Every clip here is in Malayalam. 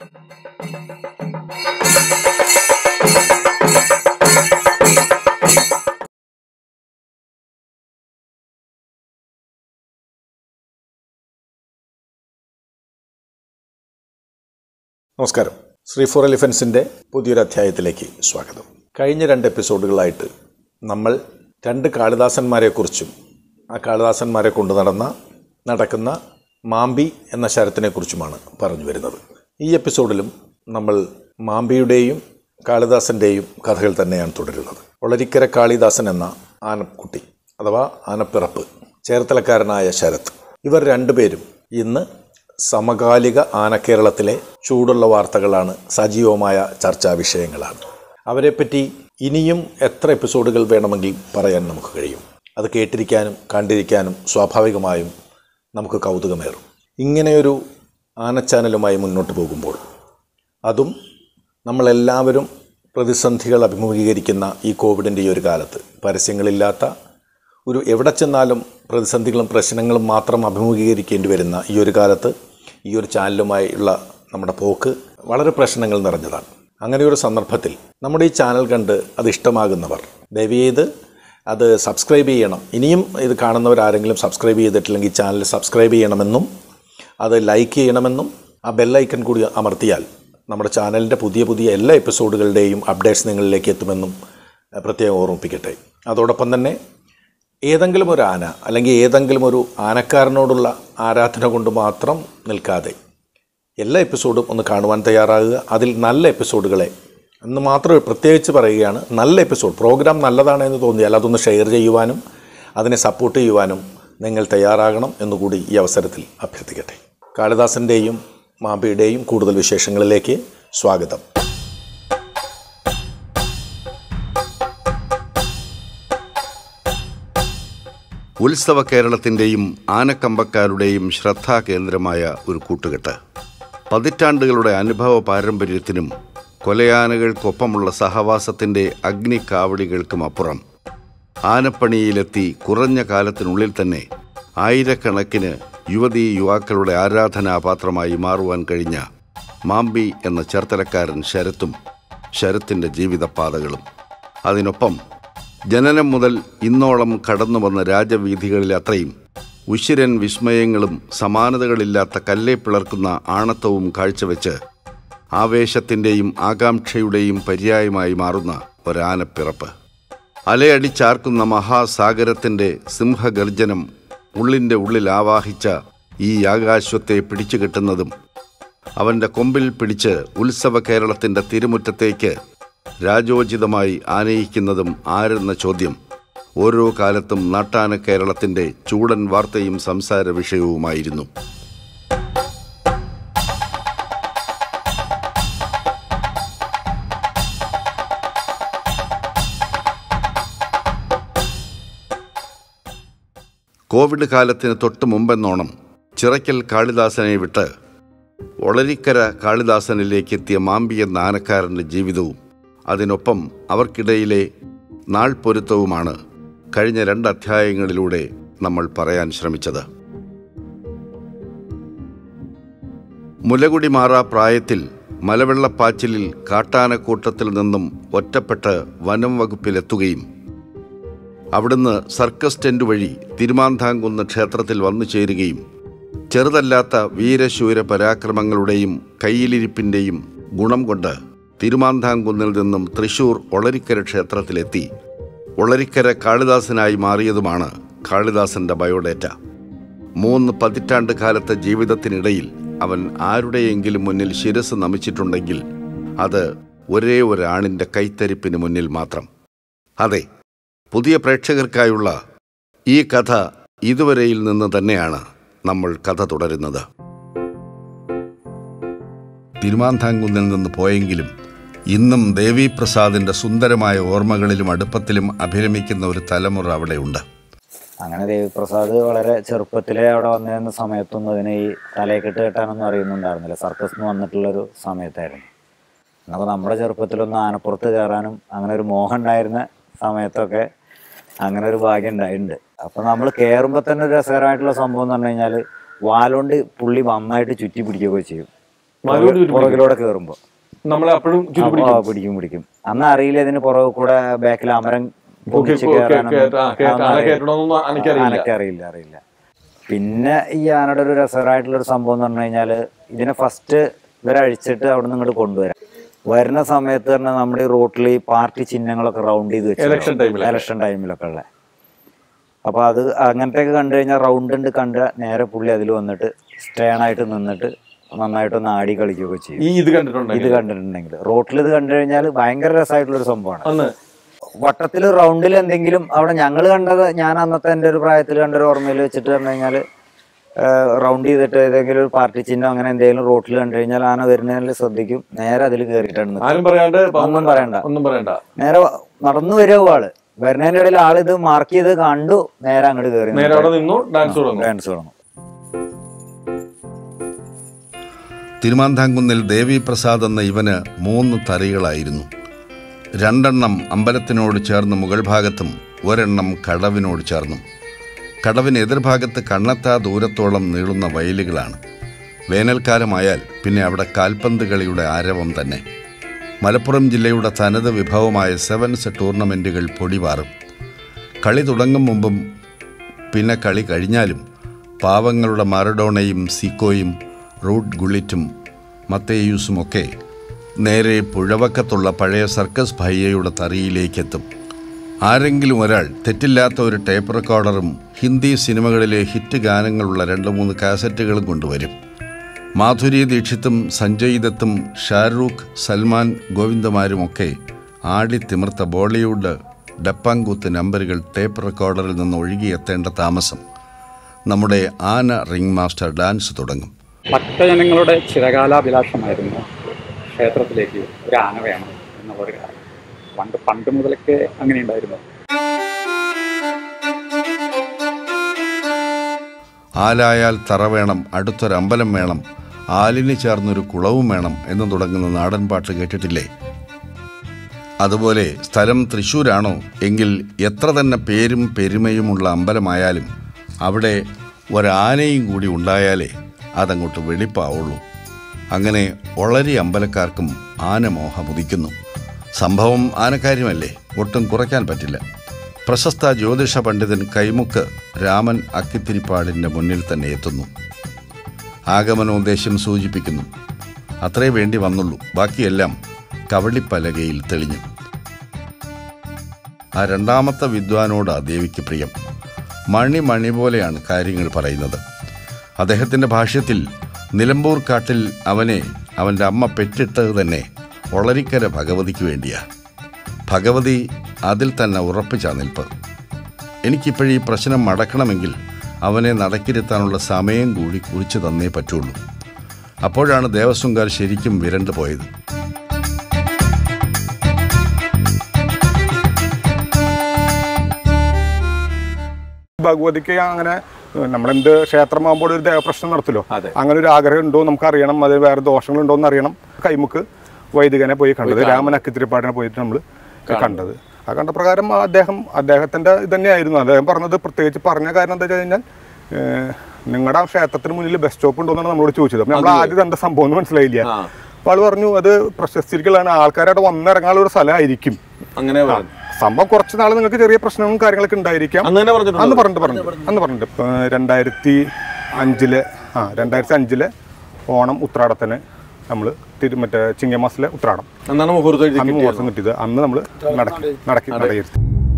നമസ്കാരം ശ്രീ ഫോർ എലിഫൻസിൻ്റെ പുതിയൊരു അധ്യായത്തിലേക്ക് സ്വാഗതം കഴിഞ്ഞ രണ്ട് എപ്പിസോഡുകളായിട്ട് നമ്മൾ രണ്ട് കാളിദാസന്മാരെക്കുറിച്ചും ആ കാളിദാസന്മാരെ കൊണ്ടു നടന്ന നടക്കുന്ന മാമ്പി എന്ന ശരത്തിനെക്കുറിച്ചുമാണ് പറഞ്ഞു വരുന്നത് ഈ എപ്പിസോഡിലും നമ്മൾ മാമ്പിയുടെയും കാളിദാസൻ്റെയും കഥകൾ തന്നെയാണ് തുടരുന്നത് ഒളരിക്കര കാളിദാസൻ എന്ന ആനക്കുട്ടി അഥവാ ആനപ്പിറപ്പ് ചേർത്തലക്കാരനായ ശരത് ഇവർ രണ്ടുപേരും ഇന്ന് സമകാലിക ആനക്കേരളത്തിലെ ചൂടുള്ള വാർത്തകളാണ് സജീവമായ ചർച്ചാ വിഷയങ്ങളാണ് അവരെപ്പറ്റി ഇനിയും എത്ര എപ്പിസോഡുകൾ വേണമെങ്കിൽ പറയാൻ നമുക്ക് കഴിയും അത് കേട്ടിരിക്കാനും കണ്ടിരിക്കാനും സ്വാഭാവികമായും നമുക്ക് കൗതുകമേറും ഇങ്ങനെയൊരു ആനച്ചാനലുമായി മുന്നോട്ട് പോകുമ്പോൾ അതും നമ്മളെല്ലാവരും പ്രതിസന്ധികൾ അഭിമുഖീകരിക്കുന്ന ഈ കോവിഡിൻ്റെ ഈ ഒരു കാലത്ത് പരസ്യങ്ങളില്ലാത്ത ഒരു എവിടെ ചെന്നാലും പ്രതിസന്ധികളും പ്രശ്നങ്ങളും മാത്രം അഭിമുഖീകരിക്കേണ്ടി വരുന്ന ഈ ഒരു കാലത്ത് ഈ ഒരു ചാനലുമായുള്ള നമ്മുടെ പോക്ക് വളരെ പ്രശ്നങ്ങൾ നിറഞ്ഞതാണ് അങ്ങനെ ഒരു സന്ദർഭത്തിൽ നമ്മുടെ ഈ ചാനൽ കണ്ട് അത് ഇഷ്ടമാകുന്നവർ ദയവേത് അത് സബ്സ്ക്രൈബ് ചെയ്യണം ഇനിയും ഇത് കാണുന്നവരാരെങ്കിലും സബ്സ്ക്രൈബ് ചെയ്തിട്ടില്ലെങ്കിൽ ഈ ചാനൽ സബ്സ്ക്രൈബ് ചെയ്യണമെന്നും അത് ലൈക്ക് ചെയ്യണമെന്നും ആ ബെല്ലൈക്കൺ കൂടി അമർത്തിയാൽ നമ്മുടെ ചാനലിൻ്റെ പുതിയ പുതിയ എല്ലാ എപ്പിസോഡുകളുടെയും അപ്ഡേറ്റ്സ് നിങ്ങളിലേക്ക് എത്തുമെന്നും അഹ്, പ്രത്യേകം ഓർമ്മിപ്പിക്കട്ടെ അതോടൊപ്പം തന്നെ ഏതെങ്കിലും ഒരു ആന അല്ലെങ്കിൽ ഏതെങ്കിലും ഒരു ആനക്കാരനോടുള്ള ആരാധന കൊണ്ട് മാത്രം നിൽക്കാതെ എല്ലാ എപ്പിസോഡും ഒന്ന് കാണുവാൻ തയ്യാറാകുക അതിൽ നല്ല എപ്പിസോഡുകളെ എന്ന് മാത്രം പ്രത്യേകിച്ച് പറയുകയാണ് നല്ല എപ്പിസോഡ് പ്രോഗ്രാം നല്ലതാണ് എന്ന് തോന്നിയാൽ അതൊന്ന് ഷെയർ ചെയ്യുവാനും അതിനെ സപ്പോർട്ട് ചെയ്യുവാനും നിങ്ങൾ തയ്യാറാകണം എന്നുകൂടി ഈ അവസരത്തിൽ അഭ്യർത്ഥിക്കട്ടെ കാളിദാസൻ്റെയും മാമ്പയുടെയും കൂടുതൽ വിശേഷങ്ങളിലേക്ക് സ്വാഗതം ഉത്സവ കേരളത്തിൻ്റെയും ആനക്കമ്പക്കാരുടെയും ശ്രദ്ധാകേന്ദ്രമായ ഒരു കൂട്ടുകെട്ട് പതിറ്റാണ്ടുകളുടെ അനുഭവ പാരമ്പര്യത്തിനും കൊലയാനകൾക്കൊപ്പമുള്ള സഹവാസത്തിൻ്റെ അഗ്നിക്കാവടികൾക്കും അപ്പുറം ആനപ്പണിയിലെത്തി കുറഞ്ഞ കാലത്തിനുള്ളിൽ തന്നെ ആയിരക്കണക്കിന് യുവതീ യുവാക്കളുടെ ആരാധനാപാത്രമായി മാറുവാൻ കഴിഞ്ഞ മാമ്പി എന്ന ചേർത്തലക്കാരൻ ശരത്തും ശരത്തിൻ്റെ ജീവിതപാതകളും അതിനൊപ്പം ജനനം മുതൽ ഇന്നോളം കടന്നു വന്ന രാജവീഥികളിൽ അത്രയും ഉശിരൻ വിസ്മയങ്ങളും സമാനതകളില്ലാത്ത കല്ലേ പിളർക്കുന്ന ആണത്വവും കാഴ്ചവെച്ച് ആവേശത്തിൻ്റെയും ആകാംക്ഷയുടെയും പര്യായമായി മാറുന്ന ഒരാനപ്പിറപ്പ് അലയടിച്ചാർക്കുന്ന മഹാസാഗരത്തിൻ്റെ സിംഹഗർജനം ഉള്ളിൻ്റെ ഉള്ളിൽ ആവാഹിച്ച ഈ ആകാശത്തെ പിടിച്ചു കെട്ടുന്നതും അവൻ്റെ കൊമ്പിൽ പിടിച്ച് ഉത്സവ കേരളത്തിൻ്റെ തിരുമുറ്റത്തേക്ക് രാജോചിതമായി ആനയിക്കുന്നതും ആരെന്ന ചോദ്യം ഓരോ കാലത്തും നാട്ടാന കേരളത്തിൻ്റെ ചൂടൻ വാർത്തയും സംസാര വിഷയവുമായിരുന്നു കോവിഡ് കാലത്തിന് തൊട്ട് മുമ്പെന്നോണം ചിറയ്ക്കൽ കാളിദാസനെ വിട്ട് ഒളരിക്കര കാളിദാസനിലേക്ക് എത്തിയ മാമ്പി എന്ന ആനക്കാരൻ്റെ ജീവിതവും അതിനൊപ്പം അവർക്കിടയിലെ നാൾ പൊരുത്തവുമാണ് കഴിഞ്ഞ രണ്ട് അധ്യായങ്ങളിലൂടെ നമ്മൾ പറയാൻ ശ്രമിച്ചത് മുലകുടി മാറാ പ്രായത്തിൽ മലവെള്ളപ്പാച്ചിലിൽ കാട്ടാനക്കൂട്ടത്തിൽ നിന്നും ഒറ്റപ്പെട്ട് വനം വകുപ്പിലെത്തുകയും അവിടുന്ന് സർക്കസ് ടെന്റ് വഴി തിരുമാന്താംകുന്ന് ക്ഷേത്രത്തിൽ വന്നു ചേരുകയും ചെറുതല്ലാത്ത വീരശൂര പരാക്രമങ്ങളുടെയും കയ്യിലിരിപ്പിൻ്റെയും ഗുണം കൊണ്ട് തിരുമാന്താംകുന്നിൽ നിന്നും തൃശൂർ ഒളരിക്കര ക്ഷേത്രത്തിലെത്തി ഒളരിക്കര കാളിദാസനായി മാറിയതുമാണ് കാളിദാസന്റെ ബയോഡേറ്റ മൂന്ന് പതിറ്റാണ്ട് കാലത്തെ ജീവിതത്തിനിടയിൽ അവൻ ആരുടെയെങ്കിലും മുന്നിൽ ശിരസ് നമിച്ചിട്ടുണ്ടെങ്കിൽ അത് ഒരേ ഒരാണിൻ്റെ കൈത്തരിപ്പിന് മുന്നിൽ മാത്രം അതെ പുതിയ പ്രേക്ഷകർക്കായുള്ള ഈ കഥ ഇതുവരെയിൽ നിന്ന് തന്നെയാണ് നമ്മൾ കഥ തുടരുന്നത് തിരുമാന്താംകുന്നിൽ നിന്ന് പോയെങ്കിലും ഇന്നും ദേവീപ്രസാദിന്റെ സുന്ദരമായ ഓർമ്മകളിലും അടുപ്പത്തിലും അഭിരമിക്കുന്ന ഒരു തലമുറ അവിടെയുണ്ട് അങ്ങനെ ദേവിപ്രസാദ് വളരെ ചെറുപ്പത്തിലേ അവിടെ വന്നിരുന്ന സമയത്തൊന്നും അതിന് ഈ തലയെക്കെട്ട് കെട്ടാനൊന്നും അറിയുന്നുണ്ടായിരുന്നില്ല സർക്കസ് നിന്ന് വന്നിട്ടുള്ളൊരു സമയത്തായിരുന്നു എന്നപ്പോൾ നമ്മുടെ ചെറുപ്പത്തിലൊന്നും ആനപ്പുറത്ത് കയറാനും അങ്ങനെ ഒരു മോഹം ഉണ്ടായിരുന്ന സമയത്തൊക്കെ അങ്ങനെ ഒരു ഭാഗ്യം ഉണ്ടായിട്ടുണ്ട് അപ്പൊ നമ്മൾ കയറുമ്പോൾ തന്നെ ഒരു രസകരമായിട്ടുള്ള സംഭവം എന്ന് പറഞ്ഞു കഴിഞ്ഞാൽ വാലുകൊണ്ട് പുള്ളി നന്നായിട്ട് ചുറ്റി പിടിക്കുകയൊക്കെ ചെയ്യും മലയോട് ചുറ്റി പുറകിലൂടെ കയറുമ്പോ നമ്മളെ അപ്പോഴും ചുറ്റി ആ, പിടിക്കും പിടിക്കും പിടിക്കും അന്ന് അറിയില്ല ഇതിന് പുറകെ കൂടെ ബാക്കിൽ അമരം ഓക്കെ പൊങ്ങിച്ച് കയറാനൊന്നും അതൊന്നും അറിയില്ല. കേട്ടണമെന്നൊന്നും എനിക്കറിയില്ല ആനയ്ക്ക് അറിയില്ല അറിയില്ല പിന്നെ ഈ ആനയുടെ ഒരു രസകരമായിട്ടുള്ള ഒരു സംഭവം എന്ന് പറഞ്ഞു കഴിഞ്ഞാല് ഇതിനെ ഫസ്റ്റ് ഇവരെ അഴിച്ചിട്ട് അവിടെ നിന്ന് ഇങ്ങോട്ട് കൊണ്ടുവരാം വരുന്ന സമയത്ത് തന്നെ നമ്മുടെ ഈ റോട്ടിൽ ഈ പാർട്ടി ചിഹ്നങ്ങളൊക്കെ റൗണ്ട് ചെയ്ത് Election time വെച്ചു ഇലക്ഷൻ ടൈമിലൊക്കെ ഉള്ള അപ്പൊ അത് അങ്ങനത്തെ ഒക്കെ കണ്ടു കഴിഞ്ഞാൽ റൗണ്ട് ഉണ്ട് കണ്ട നേരെ പുള്ളി അതിൽ വന്നിട്ട് സ്റ്റേൺ ആയിട്ട് നിന്നിട്ട് നന്നായിട്ടൊന്ന് ആടി കളിക്കുകയൊക്കെ ചെയ്യും ഈ ഇത് കണ്ടിട്ടുണ്ട് ഇത് കണ്ടിട്ടുണ്ടെങ്കിൽ റോട്ടിൽ ഇത് കണ്ടു കഴിഞ്ഞാൽ ഭയങ്കര രസമായിട്ടുള്ള ഒരു സംഭവമാണ് അന്ന് വട്ടത്തിൽ റൗണ്ടിൽ എന്തെങ്കിലും അവിടെ ഞങ്ങൾ കണ്ടത് ഞാൻ അന്നത്തെ എൻ്റെ ഒരു പ്രായത്തിൽ കണ്ട ഒരു ഓർമ്മയിൽ വെച്ചിട്ട് പറഞ്ഞു കഴിഞ്ഞാൽ റൗണ്ട് ചെയ്തിട്ട് ഏതെങ്കിലും ഒരു പാർട്ടി ചിഹ്നം അങ്ങനെ എന്തെങ്കിലും റോട്ടിൽ കണ്ടു കഴിഞ്ഞാൽ ആന വരുന്നതിൽ ശ്രദ്ധിക്കും നേരെ അതിൽ കയറിയിട്ടാണ് നിൽക്കുക. ആരും പറയാണ്ട് ഒന്നും പറയണ്ട ഒന്നും പറയണ്ട നേരെ വ- നടന്നു വരുമോ ആള് വരുന്നതിന്റെ ഇടയിൽ ആൾ ഇത് മാർക്ക് ചെയ്ത് കണ്ടു നേരെ അങ്ങോട്ട് കയറി നേരെ അവിടെ നിന്നു ഡാൻസ് തുടങ്ങും ഡാൻസ് തുടങ്ങും തിരുമാന്താംകുന്നിൽ ദേവിപ്രസാദ് എന്ന ഇവന് മൂന്ന് തറികളായിരുന്നു രണ്ടെണ്ണം അമ്പലത്തിനോട് ചേർന്ന് മുകൾ ഭാഗത്തും ഒരെണ്ണം കടവിനോട് ചേർന്നും കടവിന് എതിർഭാഗത്ത് കണ്ണെത്താ ദൂരത്തോളം നീളുന്ന വയലുകളാണ് വേനൽക്കാലമായാൽ പിന്നെ അവിടെ കാൽപന്ത് കളിയുടെ ആരവം തന്നെ മലപ്പുറം ജില്ലയുടെ തനത് വിഭവമായ സെവൻസ് ടൂർണമെൻറ്റുകൾ പൊടിപാറും കളി തുടങ്ങും മുമ്പും പിന്നെ കളി കഴിഞ്ഞാലും പാവങ്ങളുടെ മാരഡോണയും സീക്കോയും റൂട്ട് ഗുള്ളിറ്റും മത്തേയൂസുമൊക്കെ നേരെ പുഴവക്കത്തുള്ള പഴയ സർക്കസ് ഭയ്യയുടെ തറിയിലേക്കെത്തും ആരെങ്കിലും ഒരാൾ തെറ്റില്ലാത്ത ഒരു ടേപ്പ് റെക്കോർഡറും ഹിന്ദി സിനിമകളിലെ ഹിറ്റ് ഗാനങ്ങളുള്ള രണ്ട് മൂന്ന് കാസറ്റുകളും കൊണ്ടുവരും മാധുരി ദീക്ഷിത്തും സഞ്ജയ് ദത്തും ഷാരൂഖ് സൽമാൻ ഗോവിന്ദമാരുമൊക്കെ ആടിത്തിമിർത്ത ബോളിവുഡ് ഡപ്പാങ്കൂത്ത് നമ്പറുകൾ ടേപ്പ് റെക്കോർഡറിൽ നിന്ന് ഒഴുകിയെത്തേണ്ട താമസം നമ്മുടെ ആന റിംഗ് മാസ്റ്റർ ഡാൻസ് തുടങ്ങും ഭക്തജനങ്ങളുടെ ചിരകാലാഭിലാഷമായിരുന്നു ക്ഷേത്രത്തിലേക്ക് ഒരു ആന വേണം എന്നുള്ളൊരു കാര്യം പണ്ട് പണ്ട് മുതലൊക്കെ അങ്ങനെ ഉണ്ടായിരുന്നു ആലായാൽ തറ വേണം അടുത്തൊരമ്പലം വേണം ആലിന് ചേർന്നൊരു കുളവും വേണം എന്ന് തുടങ്ങുന്ന നാടൻ പാട്ട് കേട്ടിട്ടില്ലേ അതുപോലെ സ്ഥലം തൃശ്ശൂരാണോ എങ്കിൽ എത്ര തന്നെ പേരും പെരുമയുമുള്ള അമ്പലമായാലും അവിടെ ഒരാനയും കൂടി ഉണ്ടായാലേ അതങ്ങോട്ട് വെളിപ്പാവുള്ളൂ അങ്ങനെ ഒളരി അമ്പലക്കാർക്കും ആനമോഹം ഉദിക്കുന്നു സംഭവം ആനക്കാര്യമല്ലേ ഒട്ടും കുറയ്ക്കാൻ പറ്റില്ല പ്രശസ്ത ജ്യോതിഷ പണ്ഡിതൻ കൈമുക്ക് രാമൻ അക്കിത്തിരിപ്പാടിൻ്റെ മുന്നിൽ തന്നെ എത്തുന്നു ആഗമനോദ്ദേശം സൂചിപ്പിക്കുന്നു അത്രേ വേണ്ടി വന്നുള്ളൂ ബാക്കിയെല്ലാം കവളിപ്പലകയിൽ തെളിഞ്ഞു ആ രണ്ടാമത്തെ വിദ്വാനോടാ ദേവിക്ക് പ്രിയം മണി മണി പോലെയാണ് കാര്യങ്ങൾ പറയുന്നത് അദ്ദേഹത്തിൻ്റെ ഭാഷ്യത്തിൽ നിലമ്പൂർ കാട്ടിൽ അവനെ അവൻ്റെ അമ്മ പെറ്റിട്ടത് തന്നെ ഒളരിക്കര ഭഗവതിക്ക് വേണ്ടിയാ ഭഗവതി അതിൽ തന്നെ ഉറപ്പിച്ചാ നിൽപ്പ് എനിക്കിപ്പോഴീ പ്രശ്നം മടക്കണമെങ്കിൽ അവനെ നടക്കിരുത്താനുള്ള സമയം കൂടി കുറിച്ച് തന്നേ പറ്റുള്ളൂ അപ്പോഴാണ് ദേവസ്വംകാർ ശരിക്കും വിരണ്ടു പോയത് ഭഗവതിക്ക് അങ്ങനെ നമ്മളെന്ത് ക്ഷേത്രമാകുമ്പോൾ ഒരു ദേവപ്രശ്നം നടത്തല്ലോ അതെ. അങ്ങനെ ഒരു ആഗ്രഹം ഉണ്ടോ നമുക്ക് അറിയണം അത് വേറെ ദോഷങ്ങളുണ്ടോ എന്ന് അറിയണം കൈമുക്ക് വൈദികനെ പോയി കണ്ടത് രാമൻ അക്കിത്തിരിപ്പാടിനെ പോയിട്ട് നമ്മൾ കണ്ടത് ആ കണ്ട പ്രകാരം അദ്ദേഹം അദ്ദേഹത്തിന്റെ ഇത് തന്നെയായിരുന്നു അദ്ദേഹം പറഞ്ഞത് പ്രത്യേകിച്ച് പറഞ്ഞ കാര്യം എന്താ വെച്ച് കഴിഞ്ഞാൽ നിങ്ങളുടെ ആ ക്ഷേത്രത്തിന് മുന്നിൽ ബസ് സ്റ്റോപ്പ് ഉണ്ടോ എന്നാണ് നമ്മളോട് ചോദിച്ചത് അപ്പൊ നമ്മൾ ആദ്യം എന്താ സംഭവം എന്ന് മനസ്സിലായില്ല ആ. അപ്പൊ ആള് പറഞ്ഞു അത് പ്രശസ്തികളാണ് ആൾക്കാരവിടെ വന്നിറങ്ങാനുള്ള ഒരു സ്ഥലമായിരിക്കും അങ്ങനെ പറഞ്ഞു. സംഭവം കുറച്ച് നാൾ നിങ്ങൾക്ക് ചെറിയ പ്രശ്നങ്ങളും കാര്യങ്ങളൊക്കെ ഉണ്ടായിരിക്കാം അന്ന് തന്നെ പറഞ്ഞിട്ടുണ്ടോ? അന്ന് പറഞ്ഞിട്ട് പറഞ്ഞിട്ട് അന്ന് പറഞ്ഞിട്ട് ഇപ്പൊ രണ്ടായിരത്തി അഞ്ചിലെ ആ രണ്ടായിരത്തി അഞ്ചിലെ ഓണം ഉത്രാടത്തിന് നമ്മൾ തിരു മറ്റേ ചിങ്ങമാസിലെ ഉത്രാടം എന്നാണ് മുഹൂർത്തം എഴുതി അന്ന് കിട്ടിയത്. മോശം കിട്ടിയത് അന്ന് നമ്മൾ നടക്കി നടക്കി നടയിരുത്തി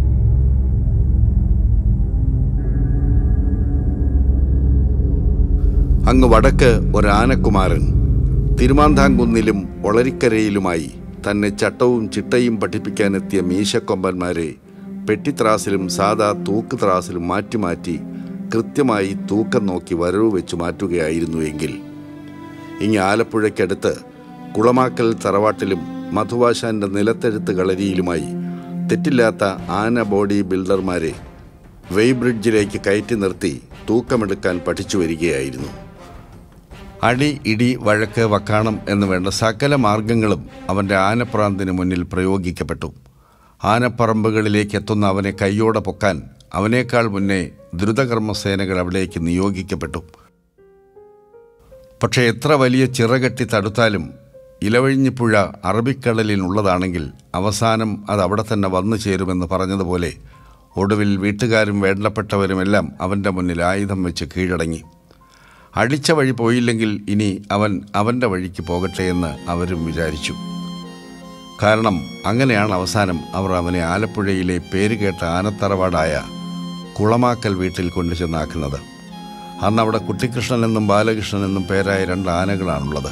അങ്ങ് വടക്ക് ഒരാനക്കുമാരൻ തിരുമാന്താംകുന്നിലും ഒളരിക്കരയിലുമായി തന്നെ ചട്ടവും ചിട്ടയും പഠിപ്പിക്കാനെത്തിയ മീശക്കൊമ്പന്മാരെ പെട്ടിത്രാസിലും സാധാ തൂക്ക് ത്രാസിലും മാറ്റി മാറ്റി കൃത്യമായി തൂക്കം നോക്കി വരവ് വെച്ച് മാറ്റുകയായിരുന്നുവെങ്കിൽ ഇങ്ങ് ആലപ്പുഴയ്ക്കടുത്ത് കുളമാക്കൽ തറവാട്ടിലും മധുവാശാന്റെ നിലത്തെഴുത്ത് കളരിയിലുമായി തെറ്റില്ലാത്ത ആന ബോഡി ബിൽഡർമാരെ വെയ്ബ്രിഡ്ജിലേക്ക് കയറ്റി നിർത്തി തൂക്കമെടുക്കാൻ പഠിച്ചു വരികയായിരുന്നു അടി ഇടി വഴക്ക് വക്കാണം എന്ന് വേണ്ട സകല മാർഗങ്ങളും അവൻ്റെ ആനപ്രാന്തിന് മുന്നിൽ പ്രയോഗിക്കപ്പെട്ടു ആനപ്പറമ്പുകളിലേക്ക് എത്തുന്ന അവനെ കൈയോടെ പൊക്കാൻ അവനേക്കാൾ മുന്നേ ദ്രുതകർമ്മസേനകൾ അവിടേക്ക് നിയോഗിക്കപ്പെട്ടു പക്ഷേ എത്ര വലിയ ചിറകെട്ടി തടുത്താലും ഇലവഴിഞ്ഞിപ്പുഴ അറബിക്കടലിനുള്ളതാണെങ്കിൽ അവസാനം അത് അവിടെ തന്നെ വന്നു ചേരുമെന്ന് പറഞ്ഞതുപോലെ ഒടുവിൽ വീട്ടുകാരും വേണ്ടപ്പെട്ടവരുമെല്ലാം അവൻ്റെ മുന്നിൽ ആയുധം വെച്ച് കീഴടങ്ങി അടിച്ച വഴി പോയില്ലെങ്കിൽ ഇനി അവൻ അവൻ്റെ വഴിക്ക് പോകട്ടെ എന്ന് അവരും വിചാരിച്ചു കാരണം അങ്ങനെയാണ് അവസാനം അവർ അവനെ ആലപ്പുഴയിലെ പേരുകേട്ട ആനത്തറവാടായ കുളമാക്കൽ വീട്ടിൽ കൊണ്ടുചെന്നാക്കുന്നത് അന്ന് അവിടെ കുട്ടിക്കൃഷ്ണൻ എന്നും ബാലകൃഷ്ണൻ എന്നും പേരായ രണ്ട് ആനകളാണുള്ളത്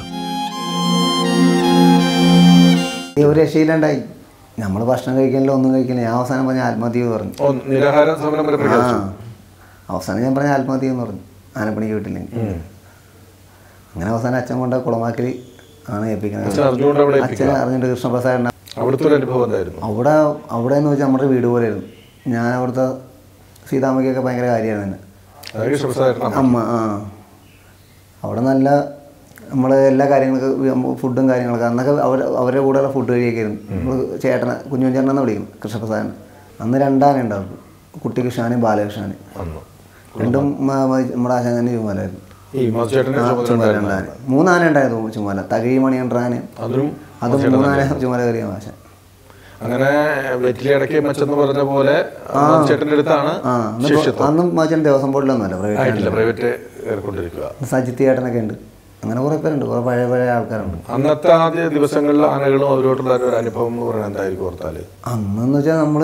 ഈ ഒരു രക്ഷയിലുണ്ടായി നമ്മൾ ഭക്ഷണം കഴിക്കാനില്ല ഒന്നും കഴിക്കാനില്ല ഞാൻ അവസാനം പറഞ്ഞ ആത്മഹത്യ എന്ന് പറഞ്ഞു ഓ, നിരാഹാര സമരം വരെ ആ പ്രഖ്യാപിച്ചു അവസാനം ഞാൻ പറഞ്ഞ ആത്മഹത്യ എന്ന് പറഞ്ഞു ആനപ്പണിക്ക് വീട്ടില്ലെങ്കിൽ അങ്ങനെ അവസാനം അച്ഛൻ കൊണ്ട് കുളമാക്കൽ ആണ് ഏൽപ്പിക്കുന്നത് അച്ഛൻ അറിഞ്ഞുകൊണ്ട് അവിടെ അച്ഛൻ ഏൽപ്പിക്കുക. അറിഞ്ഞിട്ട് കൃഷ്ണപ്രസാദ് അവിടുത്തെ ഒരു അനുഭവം എന്തായിരുന്നു അവിടെ അവിടെ എന്ന് വെച്ചാൽ നമ്മുടെ വീട് പോലെയായിരുന്നു ഞാൻ അവിടുത്തെ സീതാമ്മയ്ക്കൊക്കെ ഭയങ്കര കാര്യമാണ് തന്നെ അതായത് കൃഷ്ണപ്രസാദ് അമ്മ ആ അവിടെ നല്ല നമ്മൾ എല്ലാ കാര്യങ്ങൾക്കും ഫുഡും കാര്യങ്ങളൊക്കെ അന്നൊക്കെ അവർ അവരുടെ കൂടെയുള്ള ഫുഡ് കഴിയൊക്കെയായിരുന്നു നമ്മൾ ചേട്ടനെ കുഞ്ഞു ചേട്ടനെന്ന് വിളിക്കും കൃഷ്ണപ്രസാദൻ അന്ന് രണ്ടാന ഉണ്ടാവും കുട്ടികൃഷ്ണാനും ബാലകൃഷ്ണാനും അന്ന് രണ്ടും മ- മ- നമ്മുടെ ആശാനും ചുമലായിരുന്നു ഈ മധുചേട്ടന്റെ ആ, ചുമതല ചുമല ഉണ്ടായിരുന്ന രണ്ടാന മൂന്നാന ഉണ്ടായിരുന്നു ചുമല തകഴി മണിയണ്ടാന് അതിനും അത് മൂന്നാന ചുമല കയറിയ ഭാഷ അങ്ങനെ വെറ്റിലടക്കി മച്ചെന്ന് പറഞ്ഞ പോലെ ചേട്ടന്റെ അടുത്താണ് ആ അന്ന് ശിഷ്യത്വം അന്നും മച്ചൻ ദേവസ്വം ബോർഡിലൊന്നുമല്ല ആയിട്ടില്ല പ്രൈവറ്റ് പ്രൈവറ്റ് കയറിക്കൊണ്ടിരിക്കുക സജിത്ത് ചേട്ടനൊക്കെ ഉണ്ട് അങ്ങനെ കുറേ പേരുണ്ട് കുറേ പഴയ പഴയ ആൾക്കാരുണ്ട് അന്നത്തെ ആദ്യ ദിവസങ്ങളിൽ ആനകളും അവരോട്ടുള്ള ഒരു അനുഭവം എന്ന് പറയുന്നത് എന്തായിരിക്കും ഓർത്താല് അന്നെന്ന് വെച്ചാൽ നമ്മൾ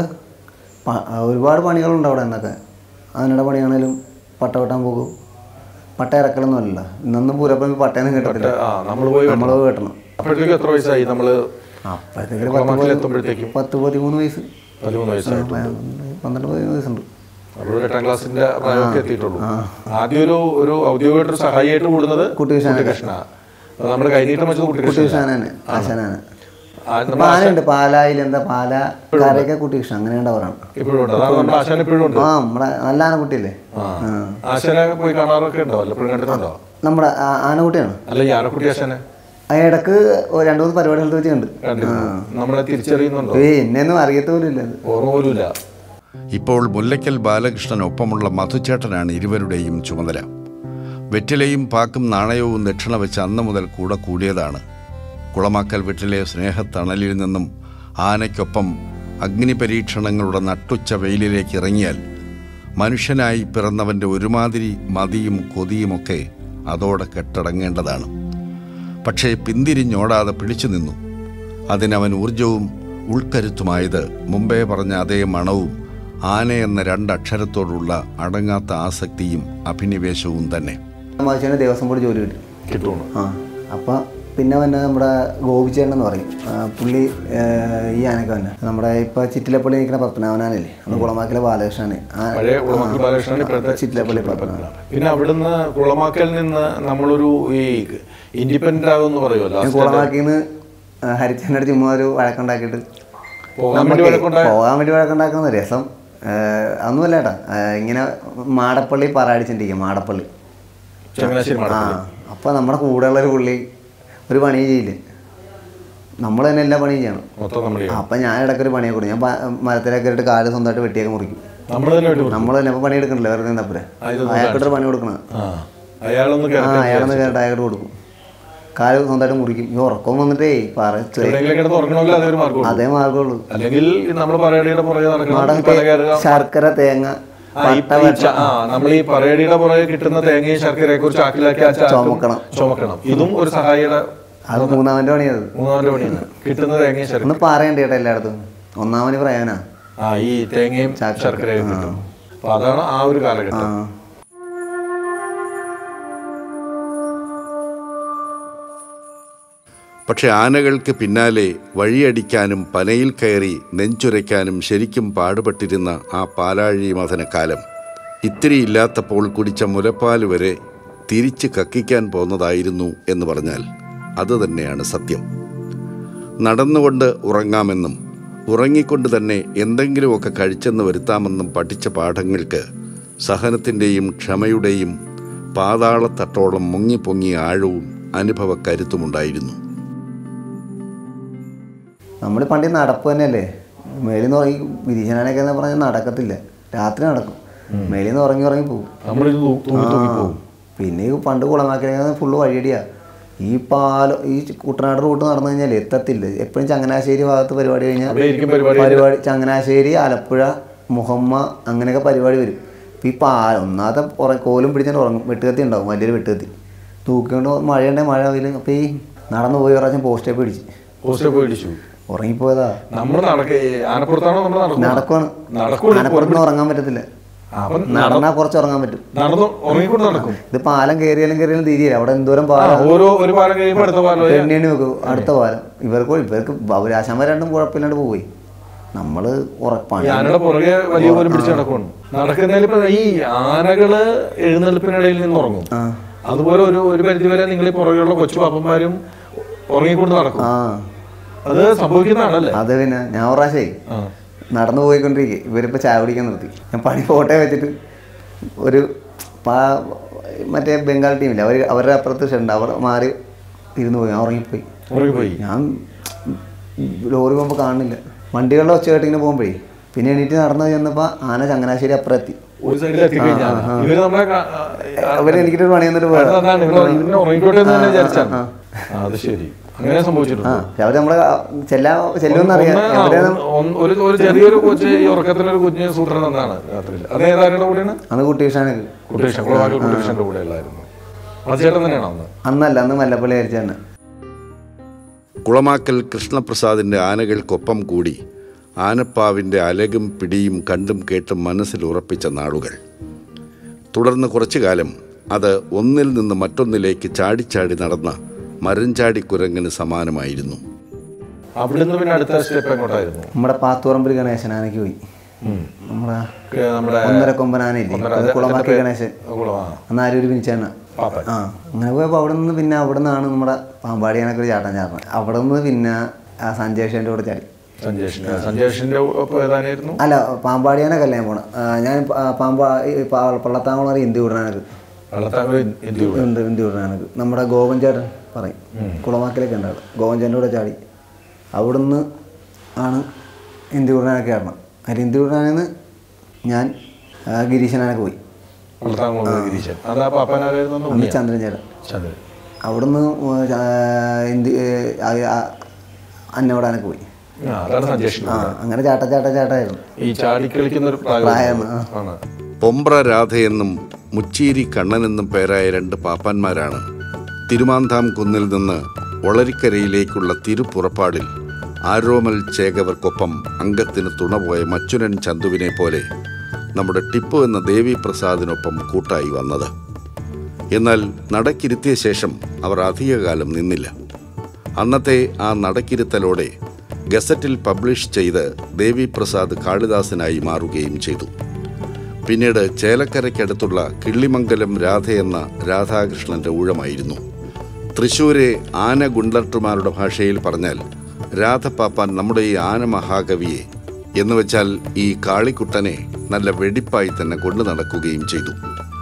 ഒരുപാട് പണികളുണ്ട് അവിടെ എന്നൊക്കെ അതിനിടെ പണിയാണേലും പട്ട വെട്ടാൻ പോകും പട്ട ഇറക്കലൊന്നും അല്ലല്ലോ ഇന്നൊന്നും പൂരപ്പം പട്ടയൊന്നും കിട്ടത്തില്ല ആ നമ്മൾ പോയി നമ്മൾ വെട്ടണം അപ്പോഴത്തേക്കും എത്ര വയസ്സായി നമ്മള് അപ്പോഴത്തേക്ക് കുളമാക്കിൽ എത്തുമ്പോഴത്തേക്കും പത്ത് പതിമൂന്ന് വയസ്സ് പതിമൂന്ന് വയസ്സായി പന്ത്രണ്ട് പതിമൂന്ന് വയസ്സുണ്ട് അപ്പോൾ എട്ടാം ക്ലാസ്സിന്റെ പ്രായമൊക്കെ എത്തിയിട്ടുള്ളൂ ആദ്യം ഒരു ഒരു ഔദ്യോഗികമായിട്ടൊരു സഹായിയായിട്ട് കൂടുന്നത് കുട്ടികൃഷ്ണൻ. കുട്ടികൃഷ്ണ അപ്പൊ നമ്മുടെ കൈനീട്ടം വെച്ചത് കുട്ടികൃഷ്ണ കുട്ടികൃഷ്ണനാണ് ആശാനാണ് ആ, ഇപ്പൊ നമ്മുടെ ആനയുണ്ട് പാലായിൽ എന്താ പാല കരയൊക്കെ കുട്ടികൃഷ്ണൻ അങ്ങനെ ഉണ്ടാവാറാണ് ഇപ്പോഴും ഉണ്ട് അതാണ് നമ്മുടെ ആശാൻ ഇപ്പോഴും ഉണ്ട് ആ നമ്മുടെ നല്ല ആനക്കുട്ടിയല്ലേ ആ. ആശാനെ പോയി കാണാറൊക്കെ ഉണ്ടോ എപ്പോഴും കണ്ടിട്ടുണ്ടോ നമ്മുടെ ആ- ആനക്കുട്ടിയാണ് അല്ല ഈ ആനക്കുട്ടി ആശാനെ ആ ഇടക്ക് ഒരു രണ്ടു മൂന്ന് പരിപാടികൾ വെച്ച് കണ്ട് കണ്ടിരുന്നു നമ്മളെ തിരിച്ചറിയുന്നുണ്ടോ ഏയ് എന്നെയൊന്നും അറിയത്ത പോലും ഇല്ല അത് ഓർമ്മ പോലുമില്ല ഇപ്പോൾ മുല്ലയ്ക്കൽ ബാലകൃഷ്ണനൊപ്പമുള്ള മധുചേട്ടനാണ് ഇരുവരുടെയും ചുമതല വെറ്റിലയും പാക്കും നാണയവും ദക്ഷിണ വെച്ച് അന്ന് മുതൽ കൂടെ കൂടിയതാണ് കുളമാക്കൽ വീട്ടിലെ സ്നേഹത്തണലിൽ നിന്നും ആനയ്ക്കൊപ്പം അഗ്നി പരീക്ഷണങ്ങളുടെ നട്ടുച്ച വെയിലിലേക്ക് ഇറങ്ങിയാൽ മനുഷ്യനായി പിറന്നവൻ്റെ ഒരുമാതിരി മതിയും കൊതിയുമൊക്കെ അതോടെ കെട്ടടങ്ങേണ്ടതാണ് പക്ഷേ പിന്തിരിഞ്ഞോടാതെ പിടിച്ചു നിന്നു അതിനവൻ ഊർജവും ഉൾക്കരുത്തുമായത് മുമ്പേ പറഞ്ഞ അതേ മണവും ആന എന്ന രണ്ടക്ഷരത്തോടുള്ള അടങ്ങാത്ത ആസക്തിയും അഭിനിവേശവും തന്നെ മനുഷ്യന് ദേവസ്വം ബോർഡ് ജോലി കിട്ടി കിട്ടുന്നു ആ അപ്പം പിന്നെ വന്നെ നമ്മുടെ ഗോപിച്ചേട്ടൻ എന്ന് പറയും ആ, പുള്ളി ആ, ഈ ആനൊക്കെ വന്നെ നമ്മുടെ ഇപ്പം ചിറ്റിലപ്പള്ളി നിൽക്കുന്ന പത്മനാഭനാനല്ലേ അന്ന് കുളമാക്കിലെ ബാലകൃഷ്ണന് ആ പഴയ കുളമാക്കൽ ബാലകൃഷ്ണൻ ഇപ്പോഴത്തെ ചിറ്റിലപ്പള്ളി പത്മനാഭൻ പിന്നെ അവിടുന്ന് കുളമാക്കൽ നിന്ന് നമ്മളൊരു ഈ ഇൻഡിപെൻഡന്റ് ആകുമെന്ന് പറയുമല്ലോ ഞാൻ കുളമാക്കിന്ന് ഹരിച്ചേൻ്റെ ചുമ്മാ ഒരു വഴക്കുണ്ടാക്കിയിട്ട് പോകാൻ വേണ്ടി നമുക്ക് വഴക്കുണ്ടായ പോകാൻ വേണ്ടി വഴക്കുണ്ടാക്കുന്ന രസം ആ, അതൊന്നുമല്ല ഏട്ടാ ആ, ഇങ്ങനെ മാടപ്പള്ളി പറയടിച്ചിട്ടിരിക്കും മാടപ്പള്ളി ചങ്ങനാശ്ശേരി ആ മഠത്തിൽ അപ്പോൾ നമ്മുടെ കൂടെയുള്ളൊരു പുള്ളി ഒരു പണിയും ചെയ്യില്ല നമ്മൾ തന്നെ എല്ലാ പണിയും ചെയ്യണം മൊത്തം നമ്മൾ ചെയ്യണം അപ്പം ഞാൻ ഇടയ്ക്കൊരു പണിയൊക്കെ കൊടുക്കും ഞാൻ പ- മരത്തിലൊക്കെ ഇട്ട് കാല് സ്വന്തമായിട്ട് വെട്ടിയൊക്കെ മുറിക്കും നമ്മൾ തന്നെ വേണ്ടി കൊടുക്കും. നമ്മൾ തന്നെ ഇപ്പോൾ പണിയെടുക്കണില്ല വെറുതെ നിന്നപ്പോഴേ ആ, ഇതൊന്ന് അയാൾക്കിട്ടൊരു പണി കൊടുക്കണം ആ അയാളൊന്ന് ആ കിടക്കാൻ അയാളൊന്ന് കയറിട്ട് അയാൾക്ക് കൊടുക്കും കാല് സ്വന്തമായിട്ട് മുറിക്കും ഈ ഉറക്കം വന്നിട്ടേ പറച്ച് എവിടെയെങ്കിലും കിടന്ന് ഉറങ്ങണമെങ്കിൽ അതേ ഒരു മാർഗം അതേ മാർഗമുള്ളൂ അല്ലെങ്കിൽ നമ്മൾ പറയടിയുടെ പുറകെ നടക്കണം നാടൻ പല കയറുക ശർക്കര തേങ്ങ ആ, ഈ- ഈ ച- ആ നമ്മൾ ഈ പറയടിയുടെ പുറകെ കിട്ടുന്ന തേങ്ങയും ശർക്കരയൊക്കെ ഒരു ചാക്കിലാക്കി ആ ചാക്കും ചുമക്കണം. ചുമക്കണം ഇതും ഒരു സഹായിയുടെ അത് മൂന്നാമൻ്റെ പണിയത് മൂന്നാമന്റെ പണിയാണ് കിട്ടുന്ന തേങ്ങയും ശർക്കര ഒന്ന് പറയണ്ട ചേട്ടാ എല്ലായിടത്തും ഒന്നാമന് പറയാനാ ആ ഈ തേങ്ങയും ശർക്കരയും കിട്ടും അപ്പൊ അതാണ് ആ ഒരു ആ കാലഘട്ടം പക്ഷെ ആനകൾക്ക് പിന്നാലെ വഴിയടിക്കാനും പനയിൽ കയറി നെഞ്ചുരയ്ക്കാനും ശരിക്കും പാടുപെട്ടിരുന്ന ആ പാലാഴി മഥനക്കാലം ഇത്തിരി ഇല്ലാത്തപ്പോൾ കുടിച്ച മുലപ്പാൽ വരെ തിരിച്ച് കക്കിക്കാൻ പോന്നതായിരുന്നു എന്ന് പറഞ്ഞാൽ അത് തന്നെയാണ് സത്യം നടന്നുകൊണ്ട് ഉറങ്ങാമെന്നും ഉറങ്ങിക്കൊണ്ട് തന്നെ എന്തെങ്കിലുമൊക്കെ കഴിച്ചെന്ന് വരുത്താമെന്നും പഠിച്ച പാഠങ്ങൾക്ക് സഹനത്തിൻ്റെയും ക്ഷമയുടെയും പാതാളത്തട്ടോളം മുങ്ങിപ്പൊങ്ങിയ ആഴവും അനുഭവ കരുത്തുമുണ്ടായിരുന്നു നമ്മൾ പണ്ട് ഈ നടപ്പ് തന്നെയല്ലേ മേലിൽ നിന്ന് ഉറങ്ങി വിരീശനാനൊക്കെ എന്ന് പറഞ്ഞാൽ നടക്കത്തില്ല രാത്രി നടക്കും മേലിൽ നിന്ന് ഉറങ്ങി ഉറങ്ങി പോകും നമ്മളിത് തൂ- തൂങ്ങി തൂങ്ങി പോകും പിന്നെ ഈ പണ്ട് കുളമാക്കിയ ഫുള്ള് വഴിയടിയാ ഈ പാലം ഈ കുട്ടനാട് റൂട്ട് നടന്നു കഴിഞ്ഞാൽ എത്തത്തില്ല എപ്പോഴും ചങ്ങനാശ്ശേരി ഭാഗത്ത് പരിപാടി കഴിഞ്ഞാൽ അവിടെ ആയിരിക്കും പരിപാടി പരിപാടി ചങ്ങനാശ്ശേരി ആലപ്പുഴ മുഹമ്മ അങ്ങനെയൊക്കെ പരിപാടി വരും ഇപ്പം ഈ പാലം ഒന്നാമത്തെ പുറ കോലും പിടിച്ചിട്ട് ഉറങ്ങും വെട്ടുകത്തി ഉണ്ടാവും വലിയൊരു വെട്ടുകത്തി തൂക്കിക്കൊണ്ട് മഴയുണ്ടെങ്കിൽ മഴ വെയിലും അപ്പോൾ ഈ നടന്നു പോയി പ്രാവശ്യം പോസ്റ്റേ പിടിച്ച് പോസ്റ്റർ പേടിച്ചു ഉറങ്ങിപ്പോയതാ നമ്മൾ നടക്ക ആനപ്പുറത്താണോ നമ്മൾ നടക്കുന്നത് നടക്കുവാണ് നടക്കൂല ആനപ്പുറത്ത് നിന്ന് ഉറങ്ങാൻ പറ്റത്തില്ല അവൻ നടന്നാൽ കുറച്ച് ഉറങ്ങാൻ പറ്റും നടന്നു ഉറങ്ങിക്കൊണ്ട് നടക്കും ഇത് പാലം കയറിയാലും കയറിയാലും തിരിയില്ല അവിടെ എന്തോരം ആ, പാലം ഓരോ ഒരു പാലം കഴിയുമ്പോൾ അടുത്ത പാലം എണ്ണി എണ്ണി വെക്കും അടുത്ത പാലം ഇവർക്ക് ഇവർക്ക് അവരാശാന്മാർ രണ്ടും കുഴപ്പമില്ലാണ്ട് പോയി നമ്മള് ഈ ഉറപ്പാണ് ആനയുടെ പുറകെ വലിയ പോലും പിടിച്ച് നടക്കുന്നു നടക്കുന്നതിൽ ഇപ്പൊ ഈ ആനകള് എഴുന്നേൽപ്പിനിടയിൽ നിന്ന് ഉറങ്ങും അതുപോലെ ഒരു ഒരു പരിധി വരെ നിങ്ങൾ ഈ പുറകെയുള്ള കൊച്ചു പാപ്പന്മാരും ഉറങ്ങിക്കൊണ്ട് നടക്കും ആ അത് സംഭവിക്കുന്നതാണല്ലേ അത് പിന്നെ ഞാൻ ഒരു പ്രാവശ്യേ ആ. നടന്നു പോയിക്കൊണ്ടിരിക്കുക ഇവരിപ്പോ ചായ കുടിക്കാൻ നിർത്തി ഞാൻ പണി ഫോട്ടോ വെച്ചിട്ട് ഒരു പാ- മറ്റേ ബംഗാൾ ടീമില്ല അവർ അവരുടെ അപ്പുറത്ത് ഷെണ്ട് അവർ മാറി ഇരുന്ന് പോയി ഞാൻ ഉറങ്ങിപ്പോയി ഉറങ്ങിപ്പോയി ഞാൻ ലോറി പോകുമ്പോൾ കാണുന്നില്ല വണ്ടികളുടെ ഒച്ച കേട്ടിങ്ങനെ പോകുമ്പോഴേ പിന്നെ എണീറ്റ് നടന്നു ചെന്നപ്പോൾ ആന ചങ്ങനാശ്ശേരി അപ്പുറം എത്തി ഒരു സൈഡിൽ എത്തിക്കഴിഞ്ഞാൽ ഇവര് നമ്മളെ കാ- ആ, അവർ എനിക്കിട്ടൊരു പണി എന്നിട്ട് അത് അതാണ് ഇവര് ഇവര് ഉറങ്ങിക്കോട്ടെ എന്ന് തന്നെ വിചാരിച്ചാണ് ആ, അത് ശരി അങ്ങനെ ആ സംഭവിച്ചിട്ടുണ്ട് പക്ഷെ അവർ നമ്മളെ ചെല്ലാ ചെല്ലുമെന്ന് അറിയാം ഒന്ന് ആ, എവിടെയാണ് ഒന്ന് ഒന്ന് ഒരു ഒരു ചെറിയൊരു കൊച്ച് ഈ ഉറക്കത്തിലൊരു കുഞ്ഞ് സൂത്രൻ തന്നാണ് രാത്രിയിൽ അത് ഏതാരുടെ കൂടെയാണ് അന്ന് കുട്ടി വിഷാനൊക്കെ കുട്ടേഷൻ കുളവാക്കൽ കുട്ടേഷന്റെ കൂടെ ഉള്ളായിരുന്നു അത് ചേട്ടൻ തന്നെയാണോ അന്ന് അന്നല്ല അന്ന് മല്ലപ്പള്ളി അരിച്ചാണ് കുളമാക്കൽ കൃഷ്ണപ്രസാദിൻ്റെ ആനകൾക്കൊപ്പം കൂടി ആനപ്പാവിൻ്റെ അലകും പിടിയും കണ്ടും കേട്ടും മനസ്സിൽ ഉറപ്പിച്ച നാളുകൾ തുടർന്ന് കുറച്ചു കാലം അത് ഒന്നിൽ നിന്ന് മറ്റൊന്നിലേക്ക് ചാടിച്ചാടി നടന്ന മരഞ്ചാടി കുരങ്ങിന് സമാനമായിരുന്നു അവിടുന്ന് പിന്നെ അടുത്ത സ്റ്റെപ്പ് എങ്ങോട്ടായിരുന്നു നമ്മുടെ പാത്തുറമ്പിൽ ഗണേശൻ ആനയ്ക്ക് പോയി നമ്മുടെ ക- നമ്മുടെ ഒന്നര കൊമ്പൻ ആനയില്ലേ ഒന്നര- അത് കുളമാക്കി ഗണേശൻ കുളം, ആ. അന്ന് ആരൂര് പിനിച്ചാണ് പാപ്പൻ. ആ അങ്ങനെ പോയപ്പോൾ അവിടെ നിന്ന് പിന്നെ അവിടെ നിന്നാണ് നമ്മുടെ പാമ്പാടി ആനൊക്കെ ഒരു ചാട്ടം ചാടുന്നത് അവിടെ നിന്ന് പിന്നെ ആ സഞ്ജേഷൻ്റെ കൂടെ ചാടി സഞ്ജേഷിന്റെ സഞ്ജേഷിന്റെ ഒപ്പം ഏതാനായിരുന്നു അല്ല പാമ്പാടിയാനൊക്കെ അല്ലേ ഞാൻ പോണത് ആ, ഞാൻ പ- പാമ്പാ ഈ പ- പള്ളത്താങ്കുളം അറിയാം ഇന്ത്യ വിടാനൊക്കെ വെള്ളത്താങ്കുളം എന്ത് ചെയ്തു? ഉണ്ട് ഇന്ത്യ വിടാനൊക്കെ നമ്മുടെ ഗോവൻ ചേട്ടൻ പറയും കുളമാക്കിലൊക്കെ ഉണ്ട് അവിടെ ഗോവൻ ചേട്ടൻ്റെ കൂടെ ചാടി അവിടുന്ന് ആണ് ഇന്ത്യ വിടാനൊക്കെ ആടണം അതിൽ ഇന്ത്യ വിടാനെന്ന് ഞാൻ ആ, ഗിരീശനാനൊക്കെ പോയി വെള്ളത്താങ്കുളം ഗിരീശൻ അതാ പാപ്പനാരായിരുന്നു അന്ന് ഉണ്ണിയാ? ചന്ദ്രൻ ചേട്ടൻ ചന്ദ്രൻ അവിടുന്ന് ഇന്ത്യ അന്നവിടാനൊക്കെ പോയി ആ, അതാണ് സഞ്ജേഷിന്റെ ആ കൂടെ. അങ്ങനെ ചാട്ട ചാട്ട ചാട്ടായിരുന്നു ഈ ചാടി കളിക്കുന്ന ഒരു പ്രായം പ്രായം, ആ. ആണ് പൊമ്പ്ര രാധയെന്നും മുച്ചീരി കണ്ണനെന്നും പേരായ രണ്ട് പാപ്പാന്മാരാണ് തിരുമാന്താം കുന്നിൽ നിന്ന് ഒളരിക്കരയിലേക്കുള്ള തിരുപ്പുറപ്പാടിൽ ആരോമൽ ചേകവർക്കൊപ്പം അംഗത്തിന് തുണപോയ മച്ചുനൻ ചന്തുവിനെ പോലെ നമ്മുടെ ടിപ്പു എന്ന ദേവി പ്രസാദിനൊപ്പം കൂട്ടായി വന്നത് എന്നാൽ നടക്കിരുത്തിയ ശേഷം അവർ അധികകാലം നിന്നില്ല അന്നത്തെ ആ നടക്കിരുത്തലോടെ ഗസറ്റിൽ പബ്ലിഷ് ചെയ്ത് ദേവി പ്രസാദ് കാളിദാസനായി മാറുകയും ചെയ്തു പിന്നീട് ചേലക്കരയ്ക്കടുത്തുള്ള കിള്ളിമംഗലം രാധയെന്ന രാധാകൃഷ്ണന്റെ ഊഴമായിരുന്നു തൃശൂരെ ആന ഗുണ്ടർട്ടുമാരുടെ ഭാഷയിൽ പറഞ്ഞാൽ രാധപ്പാപ്പാൻ നമ്മുടെ ഈ ആന മഹാകവിയെ എന്ന് വെച്ചാൽ ഈ കാളിക്കുട്ടനെ നല്ല വെടിപ്പായി തന്നെ കൊണ്ടു നടക്കുകയും ചെയ്തു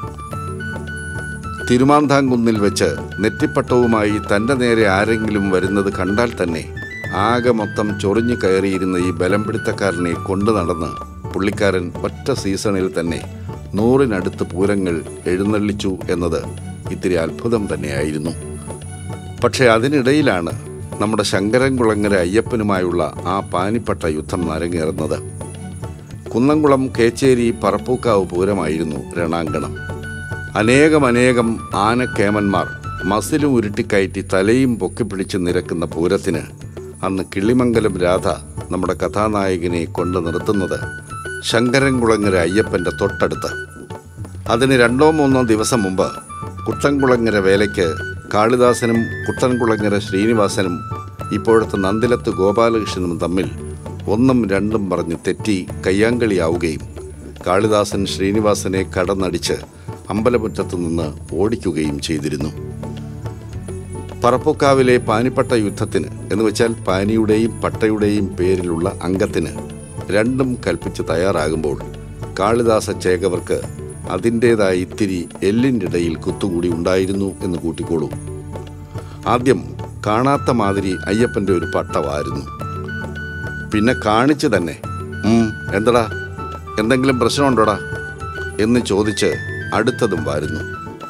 തിരുമാന്താംകുന്നിൽ വെച്ച് നെറ്റിപ്പട്ടവുമായി തൻ്റെ നേരെ ആരെങ്കിലും വരുന്നത് കണ്ടാൽ തന്നെ ആകെ മൊത്തം ചൊറിഞ്ഞു കയറിയിരുന്ന ഈ ബലം പിടുത്തക്കാരനെ കൊണ്ടു നടന്ന് പുള്ളിക്കാരൻ ഒറ്റ സീസണിൽ തന്നെ നൂറിനടുത്ത് പൂരങ്ങൾ എഴുന്നള്ളിച്ചു എന്നത് ഇത്തിരി അത്ഭുതം തന്നെയായിരുന്നു പക്ഷേ അതിനിടയിലാണ് നമ്മുടെ ശങ്കരൻകുളങ്ങര അയ്യപ്പനുമായുള്ള ആ പാനിപ്പട്ട യുദ്ധം അരങ്ങേറുന്നത് കുന്നംകുളം കേച്ചേരി പറപ്പൂക്കാവ് പൂരമായിരുന്നു രണാങ്കണം അനേകം അനേകം ആനക്കേമന്മാർ മസിലും ഉരുട്ടിക്കയറ്റി തലയും പൊക്കിപ്പിടിച്ച് നിരക്കുന്ന പൂരത്തിന് അന്ന് കിള്ളിമംഗലം രാധ നമ്മുടെ കഥാനായകനെ കൊണ്ടു നിർത്തുന്നത് ശങ്കരൻകുളങ്ങര അയ്യപ്പൻ്റെ തൊട്ടടുത്ത് അതിന് രണ്ടോ മൂന്നോ ദിവസം മുമ്പ് കുട്ടൻകുളങ്ങര വേലയ്ക്ക് കാളിദാസനും കുട്ടൻകുളങ്ങര ശ്രീനിവാസനും ഇപ്പോഴത്തെ നന്ദിലത്ത് ഗോപാലകൃഷ്ണനും തമ്മിൽ ഒന്നും രണ്ടും പറഞ്ഞ് തെറ്റി കയ്യാങ്കളിയാവുകയും കാളിദാസൻ ശ്രീനിവാസനെ കടന്നടിച്ച് അമ്പലമുറ്റത്തു നിന്ന് ഓടിക്കുകയും ചെയ്തിരുന്നു പറപ്പൂക്കാവിലെ പാനിപ്പട്ട യുദ്ധത്തിന് എന്ന് വെച്ചാൽ പാനിയുടെയും പട്ടയുടെയും പേരിലുള്ള അംഗത്തിന് രണ്ടും കൽപ്പിച്ച് തയ്യാറാകുമ്പോൾ കാളിദാസ ചേകവർക്ക് അതിൻ്റേതായ ഇത്തിരി എല്ലിൻ്റെ ഇടയിൽ കുത്തുകൂടി ഉണ്ടായിരുന്നു എന്ന് കൂട്ടിക്കോളൂ ആദ്യം കാണാത്ത മാതിരി അയ്യപ്പൻ്റെ ഒരു പട്ടവായിരുന്നു പിന്നെ കാണിച്ചു തന്നെ "ഉം, എന്തടാ എന്തെങ്കിലും പ്രശ്നമുണ്ടോടാ എന്ന് ചോദിച്ച് അടുത്തതും വാരുന്നു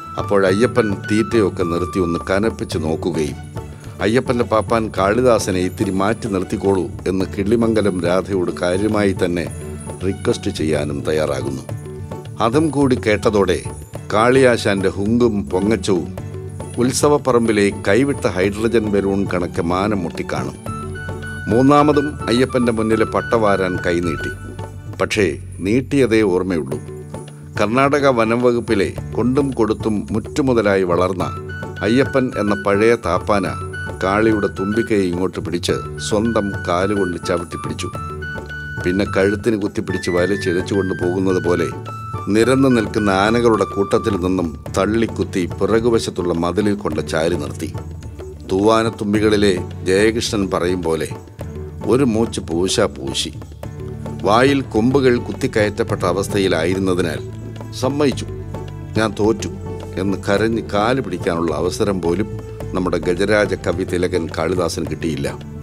അപ്പോൾ അയ്യപ്പൻ തീറ്റയൊക്കെ നിർത്തി ഒന്ന് കനപ്പിച്ച് നോക്കുകയും അയ്യപ്പൻ്റെ പാപ്പാൻ കാളിദാസനെ ഇത്തിരി മാറ്റി നിർത്തിക്കോളൂ എന്ന് കിള്ളിമംഗലം രാധയോട് കാര്യമായി തന്നെ റിക്വസ്റ്റ് ചെയ്യാനും തയ്യാറാകുന്നു അതും കൂടി കേട്ടതോടെ കാളിയാശാന്റെ ഹുങ്കും പൊങ്ങച്ചവും ഉത്സവപ്പറമ്പിലെ കൈവിട്ട ഹൈഡ്രജൻ ബലൂൺ കണക്ക് മാനം മുട്ടിക്കാണും മൂന്നാമതും അയ്യപ്പന്റെ മുന്നിൽ പട്ടവാരാൻ കൈനീട്ടി പക്ഷേ നീട്ടിയതേ ഓർമ്മയുള്ളൂ കർണാടക വനം വകുപ്പിലെ കൊണ്ടും കൊടുത്തും മുറ്റുമുതലായി വളർന്ന അയ്യപ്പൻ എന്ന പഴയ താപ്പാന കാളിയുടെ തുമ്പിക്കൈ ഇങ്ങോട്ട് പിടിച്ച് സ്വന്തം കാലുകൊണ്ട് ചവിട്ടി പിടിച്ചു പിന്നെ കഴുത്തിന് കുത്തിപ്പിടിച്ച് വലിച്ചിഴച്ചുകൊണ്ട് പോകുന്നത് പോലെ നിരന്നു നിൽക്കുന്ന ആനകളുടെ കൂട്ടത്തിൽ നിന്നും തള്ളിക്കുത്തി പിറകുവശത്തുള്ള മതിലിൽ കൊണ്ട് ചാരി നിർത്തി തൂവാനത്തുമ്പികളിലെ ജയകൃഷ്ണൻ പറയും പോലെ ഒരു മൂച്ച് പൂശ പൂശി വായിൽ കൊമ്പുകൾ കുത്തിക്കയറ്റപ്പെട്ട അവസ്ഥയിലായിരുന്നതിനാൽ സമ്മതിച്ചു ഞാൻ തോറ്റു എന്ന് കരഞ്ഞ് കാല് പിടിക്കാനുള്ള അവസരം പോലും നമ്മുടെ ഗജരാജ കവി തിലകൻ കാളിദാസൻ കിട്ടിയില്ല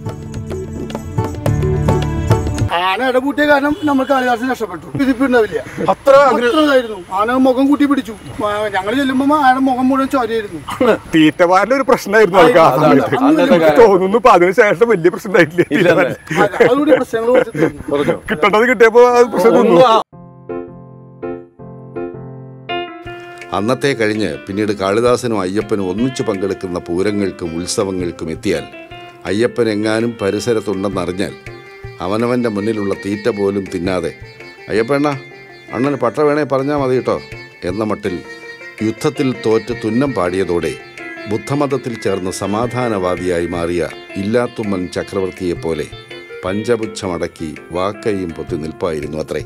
ആന ഇടപൂട്ടിയ കാരണം നമ്മൾ കാളിദാസൻ രക്ഷപ്പെട്ടു ഇതിപ്പിണ്ടാവില്ല അത്ര അത്രതായിരുന്നു ആന മുഖം കൂട്ടി പിടിച്ചു ഞങ്ങൾ ചെല്ലുമ്പോ ആന മുഖം മുഴുവൻ ചോരയായിരുന്നു തീറ്റവാറിന്റെ ഒരു പ്രശ്നമായിരുന്നു അവർക്ക് ആ അതാണ്. സമയത്ത് അന്നത്തെ എനിക്ക് കാലം. തോന്നുന്നു ഇപ്പൊ അതിനുശേഷം വലിയ പ്രശ്നം ഉണ്ടായിട്ടില്ല തീറ്റവാരൻ. അതെ, അതുകൂടി പ്രശ്നങ്ങൾ കുറച്ച് തീർന്നു. കിട്ടേണ്ടത് കിട്ടിയപ്പോ അത് പ്രശ്നം നിന്നു അന്നത്തെ കഴിഞ്ഞ് പിന്നീട് കാളിദാസനും അയ്യപ്പനും ഒന്നിച്ചു പങ്കെടുക്കുന്ന പൂരങ്ങൾക്കും ഉത്സവങ്ങൾക്കും എത്തിയാൽ അയ്യപ്പൻ എങ്ങാനും പരിസരത്തുണ്ടെന്നറിഞ്ഞാൽ അവനവൻ്റെ മുന്നിലുള്ള തീറ്റ പോലും തിന്നാതെ അയ്യപ്പണ്ണ അണ്ണന് പട്ട വേണേ പറഞ്ഞാൽ മതി കേട്ടോ എന്ന മട്ടിൽ യുദ്ധത്തിൽ തോറ്റ് തുന്നം പാടിയതോടെ ബുദ്ധമതത്തിൽ ചേർന്ന് സമാധാനവാദിയായി മാറിയ ഇല്ലാത്തുമ്മൻ ചക്രവർത്തിയെപ്പോലെ പഞ്ചപുച്ഛമടക്കി വാക്കയും പൊത്തി നിൽപ്പായിരുന്നു അത്രേ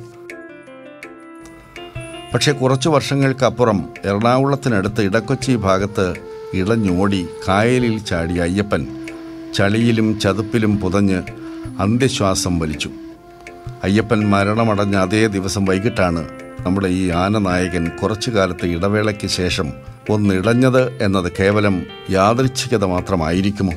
പക്ഷേ കുറച്ചു വർഷങ്ങൾക്കപ്പുറം എറണാകുളത്തിനടുത്ത് ഇടക്കൊച്ചി ഭാഗത്ത് ഇളഞ്ഞോടി കായലിൽ ചാടിയ അയ്യപ്പൻ ചളിയിലും ചതുപ്പിലും പുതഞ്ഞ് അന്ത്യശ്വാസം വലിച്ചു അയ്യപ്പൻ മരണമടഞ്ഞ അതേ ദിവസം വൈകിട്ടാണ് നമ്മുടെ ഈ ആനനായകൻ കുറച്ചു കാലത്തെ ഇടവേളയ്ക്ക് ശേഷം ഒന്നിടഞ്ഞത് എന്നത് കേവലം യാദൃച്ഛികത മാത്രമായിരിക്കുമോ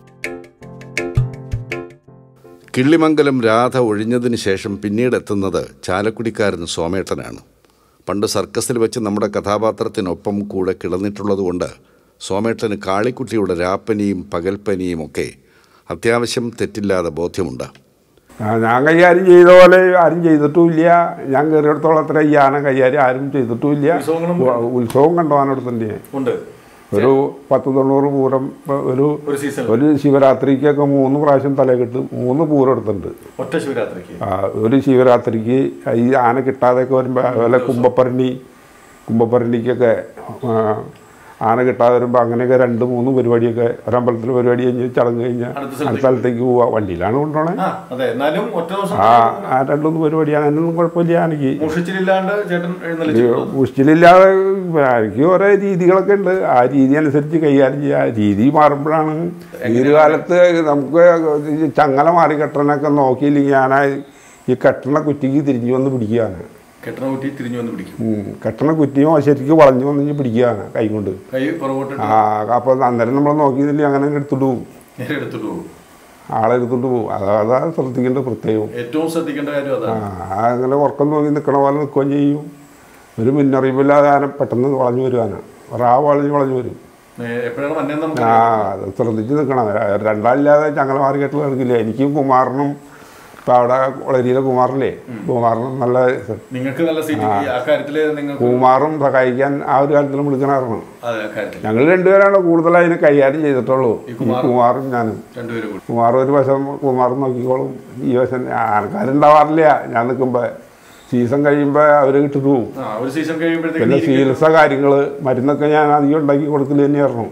കിള്ളിമംഗലം രാധ ഒഴിഞ്ഞതിന് ശേഷം പിന്നീട് എത്തുന്നത് ചാലക്കുടിക്കാരൻ സോമേട്ടനാണ് പണ്ട് സർക്കസിൽ വെച്ച് നമ്മുടെ കഥാപാത്രത്തിനൊപ്പം കൂടെ കിടന്നിട്ടുള്ളതുകൊണ്ട് സോമേട്ടന് കാളിക്കുട്ടിയുടെ രാപ്പനിയും പകൽപ്പനിയും ഒക്കെ അത്യാവശ്യം തെറ്റില്ലാതെ ബോധ്യമുണ്ട് ആ, ഞാൻ കൈകാര്യം ചെയ്ത പോലെ ആരും ചെയ്തിട്ടുമില്ല ഞാൻ കയറിയിടത്തോളം അത്ര ഈ ആന കൈകാര്യം ആരും ചെയ്തിട്ടുമില്ല ഉ- ഉത്സവം കണ്ടുപോകാനെടുത്തിട്ടുണ്ട് ഉണ്ട് ഒരു പത്ത് തൊണ്ണൂറ് പൂരം ഇപ്പൊ ഒരു ഒരു സീസൺ ഒരു ശിവരാത്രിക്കൊക്കെ മൂന്ന് പ്രാവശ്യം തലകെട്ട് മൂന്ന് പൂരം എടുത്തിട്ടുണ്ട് ഒറ്റ ശിവരാത്രിക്ക് ആ, ഒരു ശിവരാത്രിക്ക് ഈ ആന കിട്ടാതെയൊക്കെ വരുമ്പോൾ അതുപോലെ കുമ്പപ്പരണി കുമ്പപ്പരണിക്കൊക്കെ ആ, ആന കിട്ടാതെ വരുമ്പോൾ അങ്ങനെയൊക്കെ രണ്ട് മൂന്ന് പരിപാടിയൊക്കെ ഒരമ്പലത്തിൽ പരിപാടി കഴിഞ്ഞ് ചടങ്ങ് കഴിഞ്ഞാൽ അടുത്ത സ്ഥലത്തേക്ക് അടുത്ത സ്ഥലത്തേക്ക് പോവാ വണ്ടിയിലാണ് കൊണ്ടുപോണേ ആ അതെ എന്നാലും ഒറ്റ ദിവസം ആ ആ രണ്ടൊന്ന് പരിപാടിയാണ് അതിനൊന്നും കുഴപ്പമില്ല എനിക്ക് മുഷിച്ചിലില്ലാണ്ട് ചേട്ടൻ എഴുന്നള്ളിച്ചു മുഷ്ടിലില്ലാതെ എനിക്ക് ഓരോ രീതികളൊക്കെ ഉണ്ട് ആ രീതി അനുസരിച്ച് കൈകാര്യം ചെയ്യുക ആ രീതി മാറുമ്പോഴാണ് ഈ ഒരു കാലത്ത് നമുക്ക് ഈ ചങ്ങല മാറി കെട്ടണൊക്കെ നോക്കിയില്ലെങ്കിൽ ഞാൻ ഈ കെട്ടണ കുറ്റിക്ക് തിരിഞ്ഞു വന്ന് പിടിക്കുകയാണ് കെട്ടണ കുറ്റി തിരിഞ്ഞു വന്ന് പിടിക്കും ഉം. കെട്ടണ കുറ്റിയും ശരിക്കും വളഞ്ഞു വന്ന് പിടിക്കുകയാണ് കൈ കൊണ്ട് കൈ പുറകോട്ട് ആ അപ്പോൾ അന്നേരം നമ്മൾ നോക്കിയില്ലെങ്കിൽ അങ്ങനെ എടുത്തിട്ട് പോകും നേരെ എടുത്തിട്ട് പോകും ആളെ എടുത്തിട്ട് പോകും അതാ അതാ ശ്രദ്ധിക്കേണ്ട പ്രത്യേകം ഏറ്റവും ശ്രദ്ധിക്കേണ്ട കാര്യം ആ അതാണ് അങ്ങനെ ഉറക്കം നോക്കി നിൽക്കണ പോലെ നിൽക്കുകയും ചെയ്യും ഒരു മുന്നറിയിപ്പില്ലാതെ ആന പെട്ടെന്ന് വളഞ്ഞു വരുവാന റാ വളഞ്ഞ് വളഞ്ഞു വരും ഏ, എപ്പോഴാണ് വന്നേ നമുക്ക് ആ അത് ശ്രദ്ധിച്ച് നിൽക്കണം രണ്ടാളില്ലാതെ ഞങ്ങൾ മാറി കെട്ടിൽ നടക്കില്ല എനിക്കും കുമാറിനും ഇപ്പം അവിടെ വളരിയിലെ കുമാറില്ലേ കുമാറിനും നല്ല നിങ്ങൾക്ക് നല്ല സീറ്റ് ആ കാര്യത്തില് നിങ്ങൾക്ക് കുമാറും സഹായിക്കാൻ ആ ഒരു കാര്യത്തിലും വിളിക്കണമായിരുന്നു അതെ ആ കാര്യത്തിൽ ഞങ്ങൾ രണ്ടുപേരാണ് കൂടുതൽ അതിനെ കൈകാര്യം ചെയ്തിട്ടുള്ളൂ ഈ ഈ കുമാറും? കുമാറും ഞാനും രണ്ടുപേരും കൂടി കുമാർ ഒരു വശം കുമാർ നോക്കിക്കോളും ഈ വശം ആൾക്കാരുണ്ടാവാറില്ല ഞാൻ നിൽക്കുമ്പോൾ സീസൺ കഴിയുമ്പോൾ അവർ കിട്ടിട്ട് പോകും ആ ഒരു സീസൺ കഴിയുമ്പോഴത്തേക്ക് പിന്നെ നീതി ചികിത്സ കാര്യങ്ങൾ മരുന്നൊക്കെ ഞാൻ അധികം ഉണ്ടാക്കി കൊടുക്കൽ തന്നെയായിരുന്നു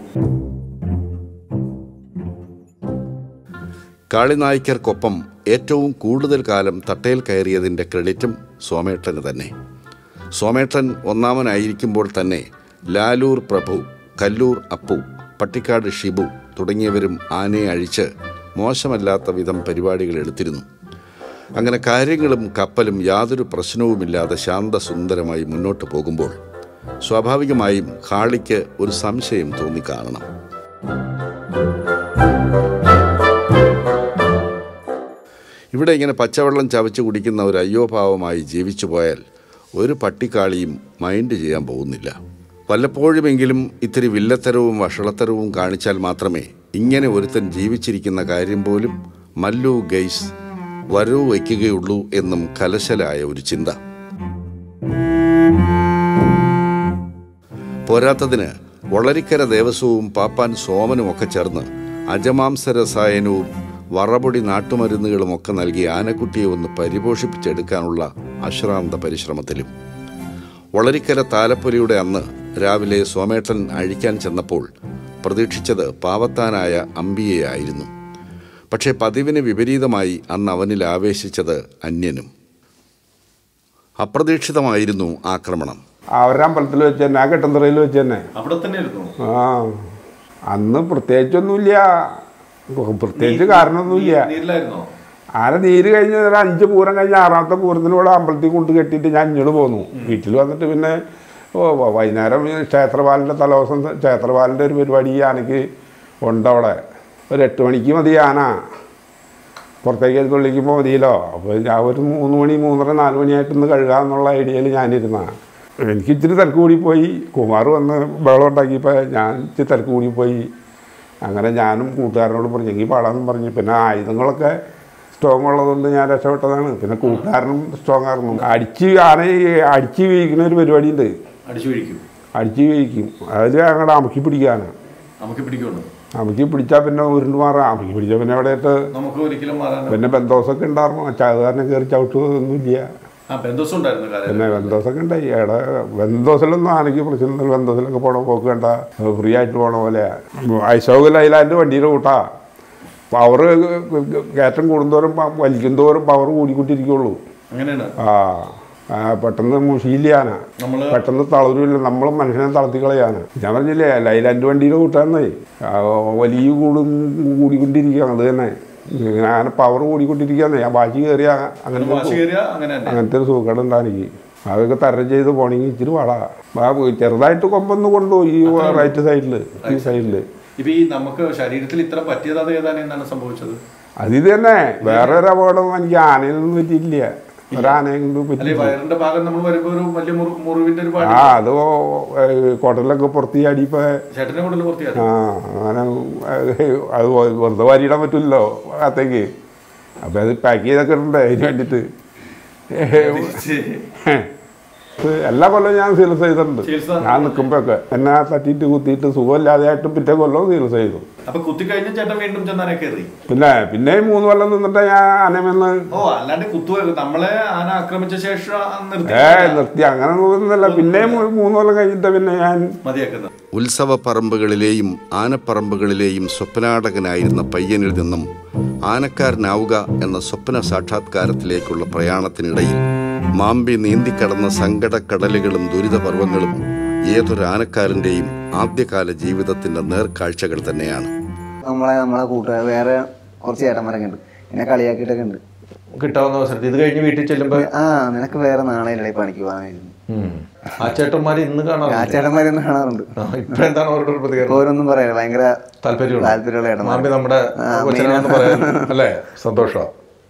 കാളിനായ്ക്കർക്കൊപ്പം ഏറ്റവും കൂടുതൽ കാലം തട്ടയിൽ കയറിയതിൻ്റെ ക്രെഡിറ്റും സോമേട്ടന് തന്നെ സോമേട്ടൻ ഒന്നാമനായിരിക്കുമ്പോൾ തന്നെ ലാലൂർ പ്രഭു കല്ലൂർ അപ്പു പട്ടിക്കാട് ഷിബു തുടങ്ങിയവരും ആനയെ അഴിച്ച് മോശമല്ലാത്ത വിധം പരിപാടികൾ എടുത്തിരുന്നു അങ്ങനെ കാര്യങ്ങളും കപ്പലും യാതൊരു പ്രശ്നവുമില്ലാതെ ശാന്തസുന്ദരമായി മുന്നോട്ട് പോകുമ്പോൾ സ്വാഭാവികമായും കാളിക്ക് ഒരു സംശയം തോന്നിക്കാണണം ഇവിടെ ഇങ്ങനെ പച്ചവെള്ളം ചവച്ച് കുടിക്കുന്ന ഒരു അയ്യോഭാവമായി ജീവിച്ചു പോയാൽ ഒരു പട്ടിക്കാളിയും മൈൻഡ് ചെയ്യാൻ പോകുന്നില്ല വല്ലപ്പോഴുമെങ്കിലും ഇത്തിരി വില്ലത്തരവും വഷളത്തരവും കാണിച്ചാൽ മാത്രമേ ഇങ്ങനെ ഒരുത്തൻ ജീവിച്ചിരിക്കുന്ന കാര്യം പോലും മല്ലു ഗെയ്സ് വരവ് വയ്ക്കുകയുള്ളൂ എന്നും കലശലായ ഒരു ചിന്ത പോരാത്തതിന് വളരിക്കര ദേവസ്വവും പാപ്പാൻ സോമനുമൊക്കെ ചേർന്ന് അജമാംസ രസായനവും വറപൊടി നാട്ടുമരുന്നുകളുമൊക്കെ നൽകി ആനക്കുട്ടിയെ ഒന്ന് പരിപോഷിപ്പിച്ചെടുക്കാനുള്ള അശ്രാന്ത പരിശ്രമത്തിലും വളരിക്കര താലപ്പൊലിയുടെ അന്ന് രാവിലെ സോമേട്ടൻ അഴിക്കാൻ ചെന്നപ്പോൾ പ്രതീക്ഷിച്ചത് പാവത്താനായ അമ്പിയെയായിരുന്നു പക്ഷേ പതിവിന് വിപരീതമായി അന്ന് അവനിൽ ആവേശിച്ചത് അന്യനും അപ്രതീക്ഷിതമായിരുന്നു ആക്രമണം അവരുടെ അമ്പലത്തിൽ വെച്ച് തന്നെ ആ കെട്ടന്തറയിൽ വെച്ച് തന്നെ അവിടെ തന്നെ ആയിരുന്നു ആ അന്ന് പ്രത്യേകിച്ചൊന്നുമില്ല പ്രത്യേകിച്ച് കാരണമൊന്നുമില്ല നീരിലായിരുന്നോ ആന നീര് കഴിഞ്ഞ് ഒരു അഞ്ച് പൂരം കഴിഞ്ഞ് ആറാമത്തെ പൂരത്തിന് ഇവിടെ അമ്പലത്തിൽ കൊണ്ട് കെട്ടിയിട്ട് ഞാൻ ഇങ്ങോട്ട് പോന്നു വീട്ടിൽ വന്നിട്ട് പിന്നെ ഓ വ- വൈകുന്നേരം ഈ ക്ഷേത്രപാലിൻ്റെ തലേദിവസം ക്ഷേത്രപാലിൻ്റെ ഒരു പരിപാടി ഈ ആനയ്ക്ക് ഉണ്ടവിടെ ഒരു എട്ട് മണിക്ക് മതി ആന പുറത്തേക്ക് തുള്ളിക്കുമ്പോൾ മതിയല്ലോ അപ്പോൾ ഞാൻ ഒരു മൂന്ന് മണി മൂന്നര നാല് മണിയായിട്ടൊന്ന് കഴുകാമെന്നുള്ള ഐഡിയയിൽ ഞാനിരുന്ന എനിക്ക് ഇച്ചിരി തിരക്ക് കൂടി പോയി കുമാർ വന്ന് ബഹളം ഉണ്ടാക്കിയപ്പോൾ ഞാൻ ഇച്ചിരി തിരക്ക് കൂടി പോയി അങ്ങനെ ഞാനും കൂട്ടുകാരനോട് പറഞ്ഞു എങ്കിൽ പാടാമെന്ന് പറഞ്ഞു പിന്നെ ആയുധങ്ങളൊക്കെ സ്ട്രോങ് ഉള്ളതുകൊണ്ട് ഞാൻ രക്ഷപ്പെട്ടതാണ് പിന്നെ കൂട്ടുകാരനും സ്ട്രോങ് ആയിരുന്നു അടിച്ച് ആന അടിച്ച് വീഴിക്കുന്ന ഒരു പരിപാടി ഉണ്ട് അടിച്ചു വീഴിക്കും അടിച്ച് വീഴിക്കും അതിൽ അങ്ങോട്ട് അമുക്കി പിടിക്കാണ് നമുക്ക് പിടിക്കുള്ളൂ അമുക്കി പിടിച്ചാൽ പിന്നെ ഉരുണ്ട് മാറാം അമുക്കി പിടിച്ചാൽ പിന്നെ എവിടെയായിട്ട് നമുക്ക് ഒരിക്കലും മാറാൻ പിന്നെ ബന്ധോസൊക്കെ ഉണ്ടായിരുന്നു ചാകുകാരനെ കയറി ചവിട്ടുന്നൊന്നുമില്ല ആ ബന്ധുസം ഉണ്ടായിരുന്നു കാലം പിന്നെ ബന്ധോസൊക്കെ ഉണ്ടായി എവിടെ ബന്ധോസിലൊന്നും ആനയ്ക്ക് പ്രശ്നമൊന്നും ബന്ധോസിലൊക്കെ പോണ പോക്ക് വേണ്ട ഫ്രീ ആയിട്ട് പോണ പോലെ അശോക് ലൈലാൻഡ് വണ്ടിയുടെ കൂട്ടാ പവർ കയറ്റം കൂടുന്തോറും പ- വലിക്കും തോറും പവർ കൂടിക്കൊണ്ടിരിക്കുള്ളൂ അങ്ങനെയാണ് ആ ആ, പെട്ടെന്ന് മുഷിയില്ലാന നമ്മള് പെട്ടെന്ന് തളരില്ല നമ്മൾ മനുഷ്യനെ തളർത്തി കളയാണ് ഞാൻ പറഞ്ഞില്ലേ ലൈലാൻഡ് വണ്ടിയുടെ കൂട്ടാന്നേ ആ, വലിയ കൂടും കൂടിക്കൊണ്ടിരിക്കുകയാണ് അത് തന്നെ ഇങ്ങനെ അങ്ങനെ പവർ കൂടിക്കൊണ്ടിരിക്കുകയാന്നേ ആ വാശി കയറിയ അങ്ങനെ വാശി കയറിയ അങ്ങനെ തന്നെ അങ്ങനത്തെ ഒരു സുഖം ഉണ്ടാ എനിക്ക് അതൊക്കെ തരം ചെയ്ത് പോണെങ്കിൽ ഇച്ചിരി പാടാ ആ ചെറുതായിട്ട് കൊമ്പൊന്ന് കൊണ്ടുപോയി ഈ റൈറ്റ് സൈഡിൽ ഈ സൈഡിൽ ഇപ്പൊ ഈ നമുക്ക് ശരീരത്തിൽ ഇത്ര പറ്റിയതാത് ഏതാണ് എന്താണ് സംഭവിച്ചത് അത് ഇത് തന്നെ വേറെ ഒരു അപകടം എനിക്ക് ആനയിലൊന്നും പറ്റിയില്ല ഒരാനയെ കൊണ്ട് അല്ലെ പറ്റിയില്ല വയറിന്റെ ഭാഗം നമ്മൾ വരുമ്പോ ഒരു വലിയ മുറി- മുറിവിന്റെ ഒരു പാടി ആ അത് കൊടലൊക്കെ പുറത്ത് ചാടിയപ്പോ ചേട്ടനെ കൊണ്ടല്ലോ പൂർത്തിയാക്കി ആ അങ്ങനെ അത് വെറുതെ വാരിയിടാൻ പറ്റില്ലല്ലോ അകത്തേക്ക് അപ്പൊ അത് പാക്ക് ചെയ്തൊക്കെ ഇടണ്ടേ അതിന് വേണ്ടിട്ട് എല്ലാ കൊല്ലവും ഞാൻ ചികിത്സ ചെയ്തിട്ടുണ്ട് ചികിത്സ? ഞാൻ നിൽക്കുമ്പോഴൊക്കെ എന്നെ തട്ടിയിട്ട് കുത്തിയിട്ട് സുഖമില്ലാതെയായിട്ടും പിറ്റേ കൊല്ലവും ചികിത്സ ചെയ്തു അപ്പൊ കുത്തി കഴിഞ്ഞ ചേട്ടൻ വീണ്ടും ചെന്നാനെ കയറി പിന്നെ പിന്നെയും മൂന്ന് കൊല്ലം നിന്നിട്ട് ഞാൻ അനമെന്ന് ഓ അല്ലാണ്ട് കുത്തു നമ്മളെ ആന ആക്രമിച്ച ശേഷം നിർത്തി ഏ നിർത്തി അങ്ങനെ നോക്കുന്നില്ല പിന്നെയും ഒരു മൂന്ന് കൊല്ലം കഴിഞ്ഞിട്ട് പിന്നെ ഞാൻ മതിയാക്കുന്നത് ഉത്സവ പറമ്പുകളിലെയും ആനപ്പറമ്പുകളിലെയും സ്വപ്നാടകനായിരുന്ന പയ്യനിൽ നിന്നും ആനക്കാരനാവുക എന്ന സ്വപ്ന സാക്ഷാത്കാരത്തിലേക്കുള്ള പ്രയാണത്തിനിടയിൽ മാമ്പി നീന്തിക്കടന്ന സങ്കടക്കടലുകളും ദുരിതപർവങ്ങളും ഏതൊരു ആനക്കാരൻ്റെയും ആദ്യകാല ജീവിതത്തിൻ്റെ നേർക്കാഴ്ചകൾ തന്നെയാണ് നമ്മളെ നമ്മളെ കൂട്ടുകാർ വേറെ കുറച്ച് ചേട്ടന്മാരൊക്കെ ഉണ്ട് എന്നെ കളിയാക്കിയിട്ടൊക്കെ ഉണ്ട് കിട്ടാവുന്ന അവസരത്തിൽ ഇത് കഴിഞ്ഞ് വീട്ടിൽ ചെല്ലുമ്പോ ആ നിനക്ക് വേറെ നാളെ ഇല്ലേ പണിക്ക് പോകാനായിരുന്നു ഉം. ആ ചേട്ടന്മാര് ഇന്ന് ആ കാണാറുണ്ട് ചേട്ടന്മാരൊന്നും കാണാറുണ്ട് ഇപ്പൊ എന്താണ് അവരുടെ ഒരു പ്രതികരണം ഓരോന്നും പറയാം ഭയങ്കര താല്പര്യമുള്ള താല്പര്യമുള്ള ചേട്ടന്മാർ മാമ്പി നമ്മുടെ കൊച്ചിനാന്ന് പറയാൻ അല്ലേ സന്തോഷം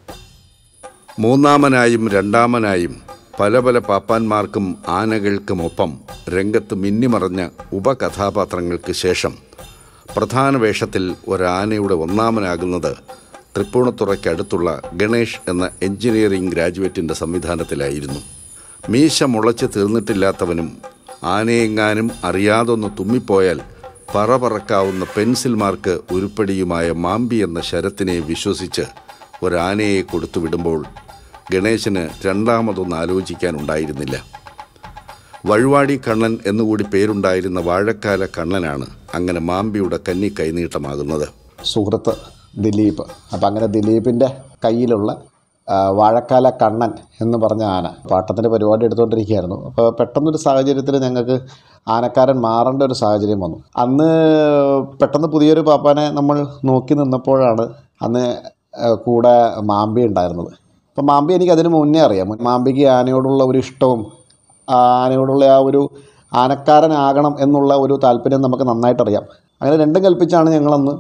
മൂന്നാമനായും രണ്ടാമനായും പല പല പാപ്പാന്മാർക്കും ആനകൾക്കുമൊപ്പം രംഗത്ത് മിന്നിമറഞ്ഞ ഉപകഥാപാത്രങ്ങൾക്ക് ശേഷം പ്രധാന വേഷത്തിൽ ഒരാനയുടെ ഒന്നാമനാകുന്നത് തൃപ്പൂണിത്തുറയ്ക്കടുത്തുള്ള ഗണേഷ് എന്ന എഞ്ചിനീയറിംഗ് ഗ്രാജുവേറ്റിൻ്റെ സംവിധാനത്തിലായിരുന്നു മീശ മുളച്ച് തീർന്നിട്ടില്ലാത്തവനും ആനയെങ്ങാനും അറിയാതൊന്ന് തുമ്മിപ്പോയാൽ പറ പറക്കാവുന്ന പെൻസിൽ മാർക്ക് ഉരുപ്പടിയുമായ മാമ്പി എന്ന ശരത്തിനെ വിശ്വസിച്ച് ഒരാനയെ കൊടുത്തുവിടുമ്പോൾ ഗണേശന് രണ്ടാമതൊന്ന് ആലോചിക്കാനുണ്ടായിരുന്നില്ല വഴുവാടി കണ്ണൻ എന്നുകൂടി പേരുണ്ടായിരുന്ന വാഴക്കാല കണ്ണനാണ് അങ്ങനെ മാമ്പിയുടെ കന്നി കൈനീട്ടമാകുന്നത് സുഹൃത്ത് ദിലീപ് അപ്പം അങ്ങനെ ദിലീപിൻ്റെ കയ്യിലുള്ള ആ, വാഴക്കാല കണ്ണൻ എന്ന് പറഞ്ഞ ആന പാട്ടത്തിൻ്റെ പരിപാടി എടുത്തുകൊണ്ടിരിക്കുകയായിരുന്നു അപ്പോൾ പെട്ടെന്നൊരു സാഹചര്യത്തിൽ ഞങ്ങൾക്ക് ആനക്കാരൻ മാറേണ്ട ഒരു സാഹചര്യം വന്നു അന്ന് പെട്ടെന്ന് പുതിയൊരു പാപ്പാനെ നമ്മൾ നോക്കി നിന്നപ്പോഴാണ് അന്ന് ആ, കൂടെ മാമ്പി ഉണ്ടായിരുന്നത് അപ്പം മാമ്പി എനിക്ക് അതിന് മുന്നേ അറിയാം മാമ്പിക്ക് ആനയോടുള്ള ഒരു ഇഷ്ടവും ആ ആനയോടുള്ള ആ ഒരു ആനക്കാരനാകണം എന്നുള്ള ഒരു താല്പര്യം നമുക്ക് നന്നായിട്ടറിയാം അങ്ങനെ രണ്ടും കൽപ്പിച്ചാണ് ഞങ്ങളന്ന്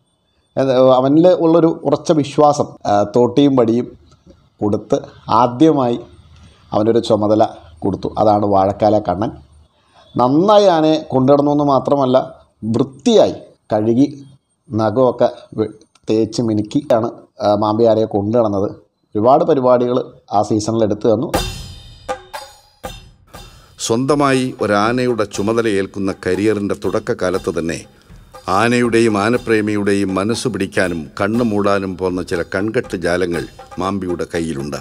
അവനിൽ ഉള്ളൊരു ഉറച്ച വിശ്വാസം ആ, തോട്ടിയും വടിയും കൊടുത്ത് ആദ്യമായി അവനൊരു ചുമതല കൊടുത്തു അതാണ് വാഴക്കാല കണ്ണൻ നന്നായി ആനയെ കൊണ്ടുനടന്നു എന്ന് മാത്രമല്ല വൃത്തിയായി കഴുകി നഖമൊക്കെ വെ- തേച്ച് മിനുക്കിയാണ് ആ, മാമ്പി ആനയെ കൊണ്ടു നടന്നത് ഒരുപാട് പരിപാടികൾ ആ സീസണിൽ എടുത്തു തന്നു സ്വന്തമായി ഒരാനയുടെ ചുമതലയേൽക്കുന്ന കരിയറിൻ്റെ തുടക്കകാലത്ത് തന്നെ ആനയുടെയും ആനപ്രേമിയുടെയും മനസ്സു പിടിക്കാനും കണ്ണു മൂടാനും പോന്ന ചില കൺകെട്ട് ജാലങ്ങൾ മാമ്പിയുടെ കയ്യിലുണ്ട്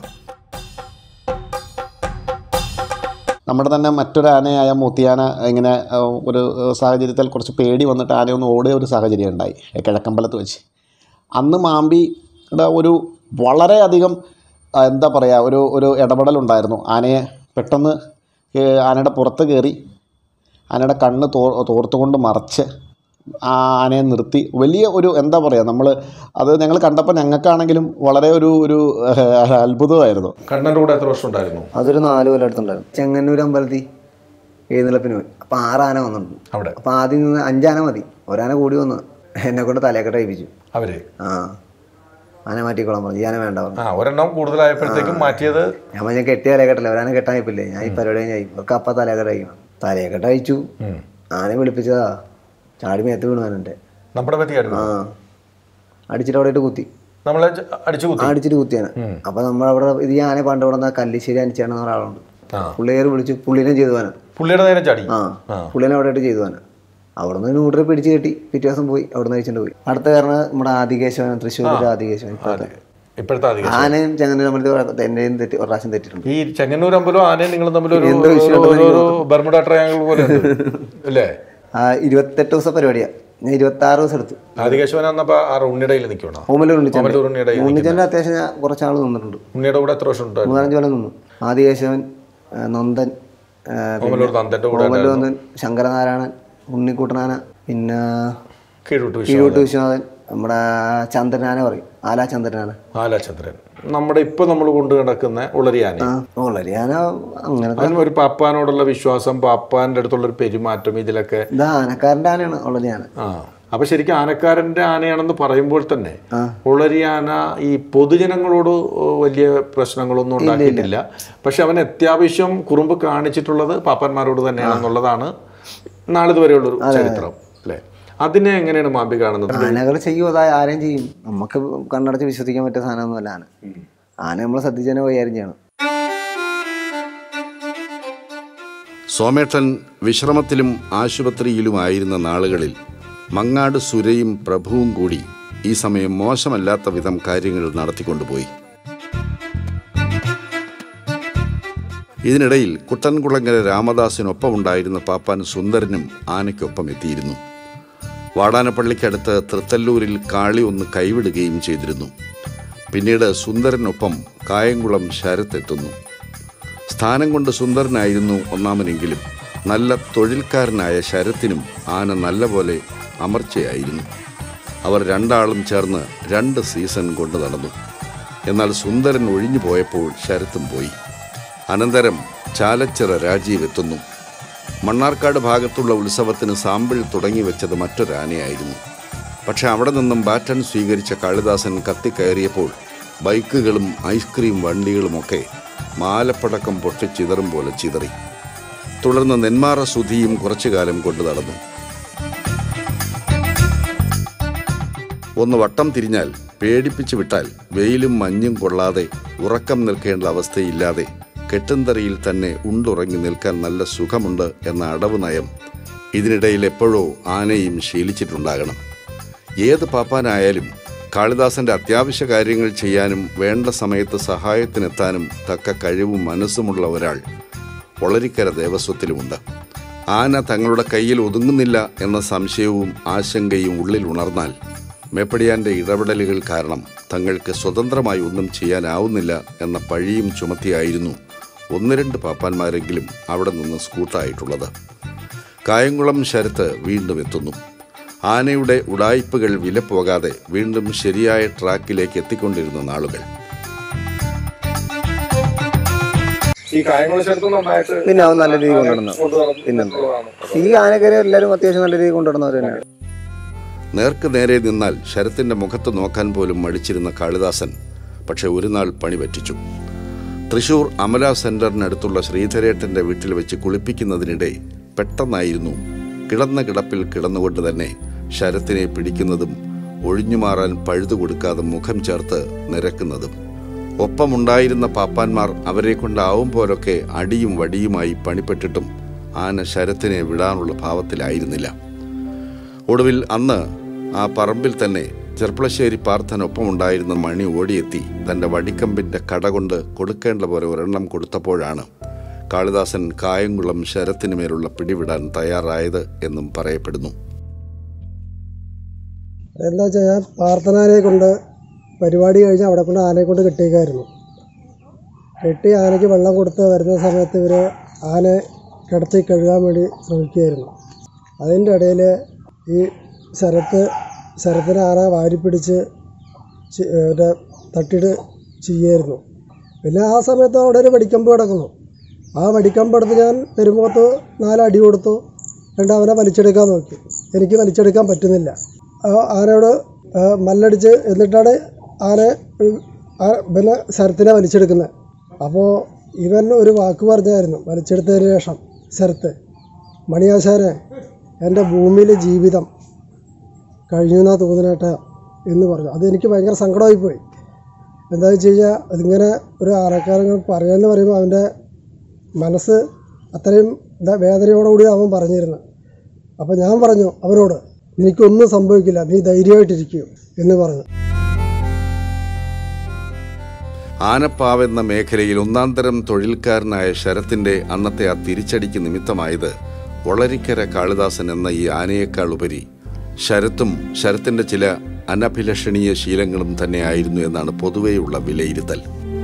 നമ്മുടെ തന്നെ മറ്റൊരു ആനയായ മൂത്തിയാന ഇങ്ങനെ ആ, ഒരു സാഹചര്യത്തിൽ കുറച്ച് പേടി വന്നിട്ട് ആന ഒന്ന് ഓടിയ ഒരു സാഹചര്യം ഉണ്ടായി കിഴക്കമ്പലത്ത് വെച്ച് അന്ന് മാമ്പിയുടെ ഒരു വളരെയധികം ആ, എന്താ പറയുക ഒരു ഒരു ഇടപെടലുണ്ടായിരുന്നു ആനയെ പെട്ടെന്ന് ഏ, ആനയുടെ പുറത്ത് കയറി ആനയുടെ കണ്ണ് തോ തോർത്തുകൊണ്ട് മറച്ച് ആ ആനയെ നിർത്തി വലിയ ഒരു എന്താ പറയുക നമ്മൾ അത് ഞങ്ങൾ കണ്ടപ്പോൾ ഞങ്ങൾക്കാണെങ്കിലും വളരെ ഒരു ഒരു ഏഹ്, അത്ഭുതമായിരുന്നു കണ്ണൻ്റെ കൂടെ എത്ര വർഷം ഉണ്ടായിരുന്നു അതൊരു നാല് കൊല്ലം അടുത്തുണ്ടായിരുന്നു ചെങ്ങന്നൂർ അമ്പലത്തിൽ എഴുന്നള്ളപ്പിന് പോയി അപ്പം ആറ് ആന വന്നിട്ടുണ്ട് അവിടെ അപ്പം ആദ്യം നിന്ന് അഞ്ചാന മതി ഒരാന കൂടി വന്ന് എന്നെ കൊണ്ട് തലയൊക്കെ ടൈപ്പിച്ചു അവര് ആ ആന മാറ്റിക്കോളാൻ പറഞ്ഞു ഈ ആന വേണ്ട പറഞ്ഞു ആ ഒരെണ്ണം കൂടുതലായപ്പോഴത്തേക്കും മാറ്റിയത് ഞാൻ പറഞ്ഞ കെട്ടിയ തലക്കെട്ടല്ലേ ഒരാന കെട്ടാൻ ഇപ്പില്ലേ ഞാൻ ഈ പരിപാടി കഴിഞ്ഞാൽ ഇവർക്ക് അപ്പ തലയൊക്കെ അയക്കണം തലയൊക്കെ അയച്ചു ആനയെ വിളിപ്പിച്ചതാ ചാടി മേത്ത് വീണു എൻ്റെ നമ്മുടെ പറ്റിയായിരുന്നു ആ അടിച്ചിട്ട് അവിടെ ഇട്ട് കുത്തി നമ്മളെ ച- അടിച്ചു കുത്തി അടിച്ചിട്ട് കുത്തിയാണ് അപ്പൊ നമ്മളവിടെ ഇത് ഈ ആന പണ്ട് ഇവിടെ കല്ലിശ്ശേരി അനിച്ചാണ് ഒരാളുണ്ട് ആ. പുള്ളിയേർ വിളിച്ചു പുള്ളിനെ ചെയ്തു പോനാ പുള്ളിയുടെ നേരം ചാടി ആ പുള്ളിനെ അവിടെ ഇട്ട് ചെയ്തു പോനാ അവിടുന്ന് ന്യൂട്രി പിടിച്ച് കെട്ടി പിറ്റേ ദിവസം പോയി അവിടെ നിന്ന് പോയി അടുത്ത കാരണം നമ്മുടെ ആദികേശവൻ തൃശ്ശൂർ ആദികേശവൻ ഇപ്പോഴത്തെ ഇപ്പോഴത്തെ അധികം ആനയും ചങ്ങനൂർ അമ്പലത്തിൽ എന്റെയും തെറ്റി ഒരു പ്രാവശ്യം തെറ്റിട്ടുണ്ട് ഈ ചെങ്ങന്നൂർ അമ്പലവും ആനയും നിങ്ങളും തമ്മിൽ ഒരു എന്തോ വിഷയം ഉണ്ടെന്ന് ഒരു ബർമുഡ ട്രയാങ്കിൾ പോലെ ഉണ്ട്. അല്ലേ ആ ഇരുപത്തെട്ട് ദിവസം പരിപാടിയാ ഞാൻ ഇരുപത്തി ആറ് ദിവസം എടുത്തു ആദികേശവൻ അന്നപ്പോ ആ ഉണ്ണിടയിൽ നിൽക്കണം ഓമലൂർ ഓമലൂർ ഉണ്ണിയുടെ ഉണ്ണിച്ചൻ്റെ അത്യാവശ്യം ഞാൻ കുറച്ചാൾ നിന്നിട്ടുണ്ട് ഉണ്ണിയുടെ കൂടെ എത്ര വർഷം ഉണ്ടായിരുന്നു മൂന്നാലഞ്ച് കൊല്ലം നിന്നു ആദികേശവൻ ആ, നന്ദൻ ആ, പിന്നെ ഓമലൂർ തന്തന്റെ കൂടെ ഓമലൂർ നന്ദൻ ശങ്കരനാരായണൻ ഉണ്ണിക്കുട്ടനാന പിന്നെ കീഴൂട്ട് വിശ്വ കീഴൂട്ട് വിശ്വനാഥൻ നമ്മുടെ ചന്ദ്രനാന പറയും ആലാ ചന്ദ്രനാന ആലാചന്ദ്രൻ നമ്മുടെ ഇപ്പൊ നമ്മൾ കൊണ്ടു കിടക്കുന്ന ഉളരി ആന ആ വളരെ ആന അങ്ങനത്തെ അതിന് ഒരു പാപ്പാനോടുള്ള വിശ്വാസം പാപ്പാന്റെ അടുത്തുള്ള ഒരു പെരുമാറ്റം ഇതിലൊക്കെ ഇത് ആനക്കാരൻ്റെ ആനയാണ് ഉള്ളത് ആന ആ അപ്പൊ ശരിക്കും ആനക്കാരന്റെ ആനയാണെന്ന് പറയുമ്പോൾ തന്നെ ഉളരി ആന ഈ പൊതുജനങ്ങളോട് വലിയ പ്രശ്നങ്ങളൊന്നും ഉണ്ടാക്കിയിട്ടില്ല പക്ഷെ അവൻ അത്യാവശ്യം കുറുമ്പ് കാണിച്ചിട്ടുള്ളത് പാപ്പന്മാരോട് തന്നെയാണെന്നുള്ളതാണ് നാളിതുവരെയുള്ളൊരു ചരിത്രം അല്ലേ അതിനെ എങ്ങനെയാണ് മാമ്പി കാണുന്നത് ആനകൾ ചെയ്യും അതായത് ആരെയും ചെയ്യും നമുക്ക് കണ്ണടച്ച് വിശ്വസിക്കാൻ പറ്റിയ സാധനമൊന്നുമല്ല ആന ആന നമ്മൾ ശ്രദ്ധിച്ചതിനെ കൈകാര്യം ചെയ്യണം സോമേട്ടൻ വിശ്രമത്തിലും ആശുപത്രിയിലുമായിരുന്ന നാളുകളിൽ മങ്ങാട് സുരയും പ്രഭുവും കൂടി ഈ സമയം മോശമല്ലാത്ത വിധം കാര്യങ്ങൾ നടത്തിക്കൊണ്ടുപോയി ഇതിനിടയിൽ കുട്ടൻകുളങ്ങര രാമദാസിനൊപ്പം ഉണ്ടായിരുന്ന പാപ്പാൻ സുന്ദരനും ആനയ്ക്കൊപ്പം എത്തിയിരുന്നു വാടാനപ്പള്ളിക്കടുത്ത് തൃത്തല്ലൂരിൽ കാളി ഒന്ന് കൈവിടുകയും ചെയ്തിരുന്നു പിന്നീട് സുന്ദരനൊപ്പം കായംകുളം ശരത്തെത്തുന്നു സ്ഥാനം കൊണ്ട് സുന്ദരനായിരുന്നു ഒന്നാമനെങ്കിലും നല്ല തൊഴിൽക്കാരനായ ശരത്തിനും ആന നല്ലപോലെ അമർച്ചയായിരുന്നു അവർ രണ്ടാളും ചേർന്ന് രണ്ട് സീസൺ കൊണ്ട് നടന്നു എന്നാൽ സുന്ദരൻ ഒഴിഞ്ഞു പോയപ്പോൾ ശരത്തും പോയി അനന്തരം ചാലച്ചിറ രാജീവ് എത്തുന്നു മണ്ണാർക്കാട് ഭാഗത്തുള്ള ഉത്സവത്തിന് സാമ്പിൾ തുടങ്ങി വെച്ചത് മറ്റൊരാനയായിരുന്നു പക്ഷെ അവിടെ നിന്നും ബാറ്റൺ സ്വീകരിച്ച കാളിദാസൻ കത്തിക്കയറിയപ്പോൾ ബൈക്കുകളും ഐസ്ക്രീം വണ്ടികളുമൊക്കെ മാലപ്പടക്കം പൊട്ടിച്ചിതറും പോലെ ചിതറി തുടർന്ന് നെന്മാറ സുധിയും കുറച്ചു കാലം കൊണ്ടു നടന്നു ഒന്ന് വട്ടം തിരിഞ്ഞാൽ പേടിപ്പിച്ചു വിട്ടാൽ വെയിലും മഞ്ഞും കൊള്ളാതെ ഉറക്കം നിൽക്കേണ്ട അവസ്ഥയില്ലാതെ കെട്ടുന്തറിയിൽ തന്നെ ഉണ്ടുറങ്ങി നിൽക്കാൻ നല്ല സുഖമുണ്ട് എന്ന അടവ് നയം ഇതിനിടയിൽ എപ്പോഴോ ആനയും ശീലിച്ചിട്ടുണ്ടാകണം ഏത് പാപ്പാനായാലും കാളിദാസന്റെ അത്യാവശ്യ കാര്യങ്ങൾ ചെയ്യാനും വേണ്ട സമയത്ത് സഹായത്തിനെത്താനും തക്ക കഴിവും മനസ്സുമുള്ള ഒരാൾ ഒളരിക്കര ദേവസ്വത്തിലുമുണ്ട് ആന തങ്ങളുടെ കയ്യിൽ ഒതുങ്ങുന്നില്ല എന്ന സംശയവും ആശങ്കയും ഉള്ളിൽ ഉണർന്നാൽ മേപ്പടിയാന്റെ ഇടപെടലുകൾ കാരണം തങ്ങൾക്ക് സ്വതന്ത്രമായി ഒന്നും ചെയ്യാനാവുന്നില്ല എന്ന പഴിയും ചുമത്തിയായിരുന്നു ഒന്ന് രണ്ട് പാപ്പാന്മാരെങ്കിലും അവിടെ നിന്ന് സ്കൂട്ടായിട്ടുള്ളത് കായംകുളം ശരത്ത് വീണ്ടും എത്തുന്നു ആനയുടെ ഉടായ്പകൾ വിലപ്പോകാതെ വീണ്ടും ശരിയായ ട്രാക്കിലേക്ക് എത്തിക്കൊണ്ടിരുന്ന നാളുകൾ ഈ കായംകുളം ചേർത്ത് നന്നായിട്ട് പിന്നെ അവൻ നല്ല രീതിയിൽ കൊണ്ടുവന്നു പിന്നെന്താ ഈ ആനക്കരെ എല്ലാവരും അത്യാവശ്യം നല്ല രീതിയിൽ കൊണ്ടുവരുന്നവർ തന്നെയാണ് നേർക്ക് നേരെ നിന്നാൽ ശരത്തിന്റെ മുഖത്ത് നോക്കാൻ പോലും മടിച്ചിരുന്ന കാളിദാസൻ പക്ഷെ ഒരു നാൾ പണി പറ്റിച്ചു തൃശൂർ അമല സെന്ററിനടുത്തുള്ള ശ്രീധരേട്ടന്റെ വീട്ടിൽ വെച്ച് കുളിപ്പിക്കുന്നതിനിടെ പെട്ടെന്നായിരുന്നു കിടന്ന കിടപ്പിൽ കിടന്നുകൊണ്ട് തന്നെ ശരത്തിനെ പിടിക്കുന്നതും ഒഴിഞ്ഞുമാറാൻ പഴുതു കൊടുക്കാതെ മുഖം ചേർത്ത് നിരക്കുന്നതും ഒപ്പമുണ്ടായിരുന്ന പാപ്പാന്മാർ അവരെ കൊണ്ടാവും പോലൊക്കെ അടിയും വടിയുമായി പണിപ്പെട്ടിട്ടും ആന ശരത്തിനെ വിടാനുള്ള ഭാവത്തിലായിരുന്നില്ല ഒടുവിൽ അന്ന് ആ പറമ്പിൽ തന്നെ ചെർപ്പളശ്ശേരി പാർത്ഥനൊപ്പമുണ്ടായിരുന്ന മണി ഓടിയെത്തി തൻ്റെ വടിക്കമ്പിൻ്റെ കട കൊണ്ട് കൊടുക്കേണ്ട പോലെ ഒരെണ്ണം കൊടുത്തപ്പോഴാണ് കാളിദാസൻ കായംകുളം ശരത്തിനു മേലുള്ള പിടിവിടാൻ തയ്യാറായത് എന്നും പറയപ്പെടുന്നു എന്താ വെച്ചാൽ ഞാൻ പ്രാർത്ഥനാനെ കൊണ്ട് പരിപാടി കഴിഞ്ഞ് അവിടെ കൊണ്ട് ആനയെ കൊണ്ട് കെട്ടിയേക്കായിരുന്നു കെട്ടി ആനയ്ക്ക് വെള്ളം കൊടുത്ത് വരുന്ന സമയത്ത് ഇവർ ആനയെ കിടത്തി കഴുകാൻ വേണ്ടി ശ്രമിക്കുകയായിരുന്നു അതിൻ്റെ ഇടയിൽ ഈ ശരത്ത് ശരത്തിനെ ആന വാരിപ്പിടിച്ച് ചി- മറ്റേ തട്ടിയിട്ട് ചെയ്യുമായിരുന്നു പിന്നെ ആ സമയത്ത് അവിടെ ഒരു വടിക്കമ്പ് കിടക്കുന്നു ആ വടിക്കമ്പെടുത്ത് ഞാൻ പെരുമുഖത്ത് നാലടി കൊടുത്തു രണ്ട് അവനെ വലിച്ചെടുക്കാൻ നോക്കി എനിക്ക് വലിച്ചെടുക്കാൻ പറ്റുന്നില്ല ആ ആനയോട് ആ, മല്ലടിച്ച് എന്നിട്ടാണ് ആന പിന്നെ ശരത്തിനെ വലിച്ചെടുക്കുന്നത് അപ്പോൾ ഇവൻ ഒരു വാക്ക് പറഞ്ഞായിരുന്നു വലിച്ചെടുത്തതിന് ശേഷം ശരത്ത് മണിയാശാനെ എൻ്റെ ഭൂമിയിലെ ജീവിതം കഴിഞ്ഞു എന്നാ തോന്നുന്നേട്ടാ എന്ന് പറഞ്ഞു അതെനിക്ക് ഭയങ്കര സങ്കടമായി പോയി എന്താണെന്ന് വെച്ച് കഴിഞ്ഞാൽ അതിങ്ങനെ ഒരു ആനക്കാരങ്ങൾ പറയാന്ന് പറയുമ്പോൾ അവൻ്റെ മനസ്സ് അത്രയും എന്താ വേദനയോടുകൂടി അവൻ പറഞ്ഞിരുന്നത് അപ്പോൾ ഞാൻ പറഞ്ഞു അവനോട് എനിക്കൊന്നും സംഭവിക്കില്ല നീ ധൈര്യമായിട്ടിരിക്കൂ എന്ന് പറഞ്ഞു ആനപ്പാവെന്ന മേഖലയിൽ ഒന്നാം തരം തൊഴിൽക്കാരനായ ശരത്തിന്റെ അന്നത്തെ ആ തിരിച്ചടിക്ക് നിമിത്തമായത് വളരിക്കര കാളിദാസൻ എന്ന ഈ ആനയേക്കാൾ ഉപരി ശരത്തും ശരത്തിന്റെ ചില അനഭിലഷണീയ ശീലങ്ങളും തന്നെയായിരുന്നു എന്നാണ് പൊതുവെയുള്ള വിലയിരുത്തൽ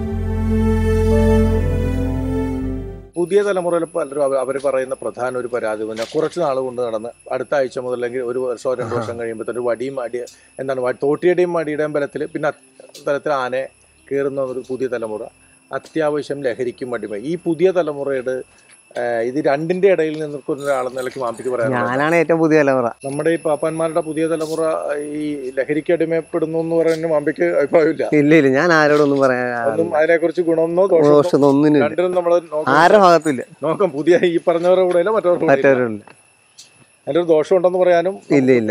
പുതിയ തലമുറയിൽ പലരും അവർ പറയുന്ന പ്രധാന ഒരു പരാതി പറഞ്ഞാൽ കുറച്ച് നാൾ കൊണ്ട് നടന്ന് അടുത്ത ആഴ്ച മുതൽ അല്ലെങ്കിൽ ഒരു വർഷമോ രണ്ട് വർഷം കഴിയുമ്പോൾ തന്നെ ഒരു വടിയും അടി എന്താണ് വ- തോട്ടിയുടെയും മടിയുടെയും ബലത്തിൽ പിന്നെ തരത്തിൽ ആനയെ കയറുന്ന ഒരു പുതിയ തലമുറ അത്യാവശ്യം ലഹരിക്കും അടിമ ഈ പുതിയ തലമുറയുടെ ഏഹ്, ഇത് രണ്ടിന്റെ ഇടയിൽ നിൽക്കുന്ന ഒരാളെന്ന നിലയ്ക്ക് മാമ്പിക്ക് പറയാനുള്ളത് ഞാനാണ് ഏറ്റവും പുതിയ തലമുറ നമ്മുടെ ഈ പാപ്പാന്മാരുടെ പുതിയ തലമുറ ഈ ലഹരിക്ക് അടിമപ്പെടുന്നു എന്ന് പറയുന്ന മാമ്പിക്ക് അഭിപ്രായമില്ല ഇല്ല ഇല്ല ഞാൻ ആരോടൊന്നും പറയാൻ ഒന്നും അതിനെക്കുറിച്ച് ഗുണമെന്നോ ദോഷമോ ദോഷമോ ഒന്നിനും ഇല്ല. രണ്ടിനും നമ്മൾ ആരുടെ ഭാഗത്തും ഇല്ല നോക്കാം പുതിയ ഈ പറഞ്ഞവരുടെ കൂടെ മറ്റവരുടെ കൂടെ ഇല്ല. മറ്റവരുണ്ട് അതിലൊരു ദോഷം ഉണ്ടെന്ന് പറയാനും ഇല്ല ഇല്ല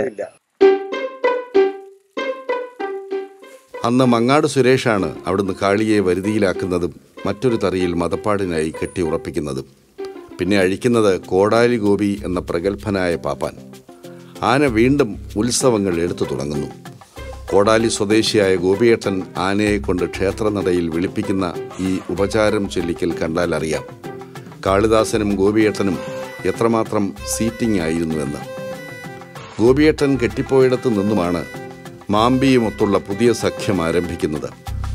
അന്ന് മങ്ങാട് സുരേഷാണ് അവിടുന്ന് കാളിയെ വരുതിയിലാക്കുന്നതും മറ്റൊരു തറിയിൽ മതപ്പാടിനായി കെട്ടി ഉറപ്പിക്കുന്നതും പിന്നെ അഴിക്കുന്നത് കോടാലി ഗോപി എന്ന പ്രഗത്ഭനായ പാപ്പാൻ ആന വീണ്ടും ഉത്സവങ്ങൾ എടുത്തു തുടങ്ങുന്നു കോടാലി സ്വദേശിയായ ഗോപിയേട്ടൻ ആനയെ കൊണ്ട് ക്ഷേത്രനടയിൽ വിളിപ്പിക്കുന്ന ഈ ഉപചാരം ചൊല്ലിക്കൽ കണ്ടാൽ അറിയാം കാളിദാസനും ഗോപിയേട്ടനും എത്രമാത്രം സീറ്റിംഗ് ആയിരുന്നുവെന്ന് ഗോപിയേട്ടൻ കെട്ടിപ്പോയിടത്തു നിന്നുമാണ് മാമ്പിയുമൊത്തുള്ള പുതിയ സഖ്യം ആരംഭിക്കുന്നത്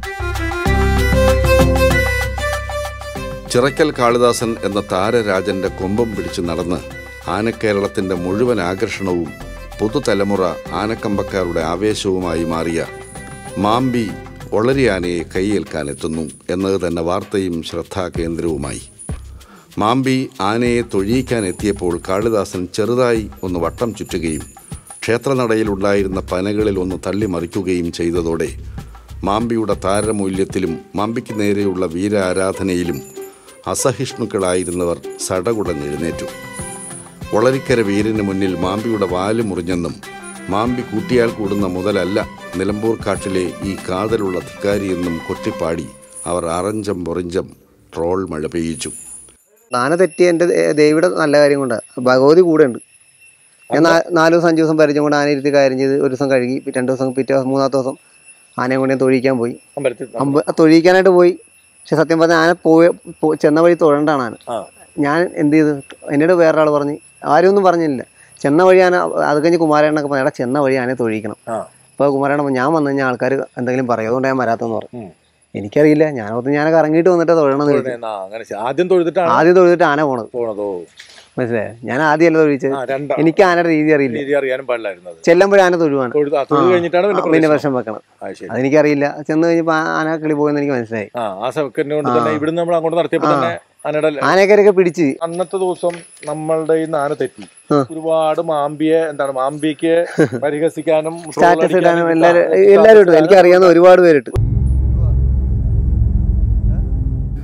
ചിറക്കൽ കാളിദാസൻ എന്ന താരരാജന്റെ കൊമ്പം പിടിച്ചു നടന്ന് ആനക്കേരളത്തിന്റെ മുഴുവൻ ആകർഷണവും പുതുതലമുറ ആനക്കമ്പക്കാരുടെ ആവേശവുമായി മാറിയ മാമ്പി ഒളരിയാനയെ കൈയേൽക്കാനെത്തുന്നു എന്നത് തന്നെ വാർത്തയും ശ്രദ്ധാകേന്ദ്രവുമായി മാമ്പി ആനയെ തൊഴിയിക്കാൻ എത്തിയപ്പോൾ കാളിദാസൻ ചെറുതായി ഒന്ന് വട്ടം ചുറ്റുകയും ക്ഷേത്രനടയിലുണ്ടായിരുന്ന പനകളിൽ ഒന്ന് തള്ളിമറിക്കുകയും ചെയ്തതോടെ മാമ്പിയുടെ താരമൂല്യത്തിലും മാമ്പിക്ക് നേരെയുള്ള വീര ആരാധനയിലും അസഹിഷ്ണുക്കളായിരുന്നവർ സടകുടഞ്ഞെഴുന്നേറ്റു വളരിക്കര വീരന് മുന്നിൽ മാമ്പിയുടെ വാല് മുറിഞ്ഞെന്നും മാമ്പി കൂട്ടിയാൽ കൂടുന്ന മുതലല്ല നിലമ്പൂർ കാട്ടിലെ ഈ കാതലുള്ള ധിക്കാരിയെന്നും കൊട്ടിപ്പാടി അവർ അറഞ്ചം പൊറിഞ്ചം ട്രോൾ മഴ പെയ്യിച്ചു ആന തെറ്റിയ എൻ്റെ ദേ- ദേവിയുടെ നല്ല കാര്യം കൊണ്ടാണ് ഭഗവതി കൂടെ ഉണ്ട് ഞാൻ നാ- നാല് ദിവസം അഞ്ച് ദിവസം പരിചയം കൊണ്ട് ആന ഇരുത്തി കാര്യം ചെയ്ത് ഒരു ദിവസം കഴുകി പി- രണ്ട് ദിവസം പിറ്റേ ദിവസം മൂന്നാമത്തെ ദിവസം ആനയെ കൊണ്ട് ഞാൻ തൊഴിയിക്കാൻ പോയി അമ്പലത്തിൽ അമ്പ തൊഴിയിക്കാനായിട്ട് പോയി പക്ഷെ സത്യം പറഞ്ഞാൽ ആന പോയ പോ- ചെന്ന വഴി തൊഴണ്ടാണ് ആന ആ. ഞാൻ എന്ത് ചെയ്തു എന്നോട് വേറൊരാൾ പറഞ്ഞ് ആരും ഒന്നും പറഞ്ഞില്ല ചെന്ന വഴി ആന അത് കഴിഞ്ഞ് കുമാരേണ്ണൊക്കെ പറഞ്ഞു എടാ ചെന്ന വഴി ആനയെ തൊഴിയിക്കണം ആ. അപ്പോൾ കുമാരേണ്ണ പറഞ്ഞു, ഞാൻ വന്നു കഴിഞ്ഞാൽ ആൾക്കാർ എന്തെങ്കിലും പറയും അതുകൊണ്ട് ഞാൻ വരാത്തെന്ന് പറഞ്ഞു എനിക്കറിയില്ല ഞാൻ ഓർത്ത് ഞാനൊക്കെ ഇറങ്ങിയിട്ട് വന്നിട്ട് തൊഴണമെന്ന് ചോദിച്ചു ആ, അങ്ങനെ ശരി. ആദ്യം തൊഴുതിട്ടാണ് ആദ്യം തൊഴുതിട്ട് ആന പോണത് പോണതോ മനസ്സിലായോ ഞാൻ ആദ്യമല്ല തൊഴിച്ചത് ആ, രണ്ടാ- എനിക്ക് ആനയുടെ രീതി അറിയില്ല രീതി അറിയാനും പാടില്ലായിരുന്നത് ചെല്ലുമ്പോഴേ ആന തൊഴുവാണ് തൊഴുത് ആ, തൊഴുത് ആ. കഴിഞ്ഞിട്ടാണ് പിന്നെ ആ, പിന്നെ പ്രവേശനം. വിഷം വെക്കണം ആ, ശരി. അതെനിക്കറിയില്ല ചെന്ന് കഴിഞ്ഞപ്പോൾ ആന കിളി പോയെന്ന് എനിക്ക് മനസ്സിലായി ആ ആ സെക്കൻഡ് കൊണ്ട് ആ. തന്നെ ഇവിടുന്ന് നമ്മൾ അങ്ങോട്ട് നടത്തിയപ്പോൾ ആ. തന്നെ ആനയുടെ ആനയൊക്കെ പിടിച്ച് അന്നത്തെ ദിവസം നമ്മളുടെ ഈ ആന തെറ്റി ആ. ഒരുപാട് മാമ്പിയെ എന്താണ് മാമ്പിക്ക് പരിഹസിക്കാനും സ്റ്റാറ്റസ് troll ഇടാനും അടിക്കാനും എല്ലാവരും status എല്ലാവരും ഇട്ടു ഇടാനും എനിക്കറിയാവുന്ന ഒരുപാട് പേരിട്ട്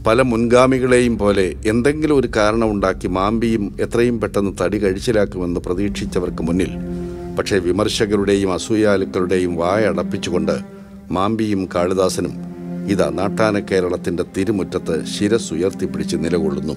പല മുൻഗാമികളെയും പോലെ എന്തെങ്കിലും ഒരു കാരണമുണ്ടാക്കി മാമ്പിയും എത്രയും പെട്ടെന്ന് തടി കഴിച്ചിലാക്കുമെന്ന് പ്രതീക്ഷിച്ചവർക്ക് മുന്നിൽ പക്ഷേ വിമർശകരുടെയും അസൂയാലുക്കളുടെയും വായ അടപ്പിച്ചുകൊണ്ട് മാമ്പിയും കാളിദാസനും ഇതാ നാട്ടാന കേരളത്തിൻ്റെ തിരുമുറ്റത്ത് ശിരസ്സുയർത്തിപ്പിടിച്ച് നിലകൊള്ളുന്നു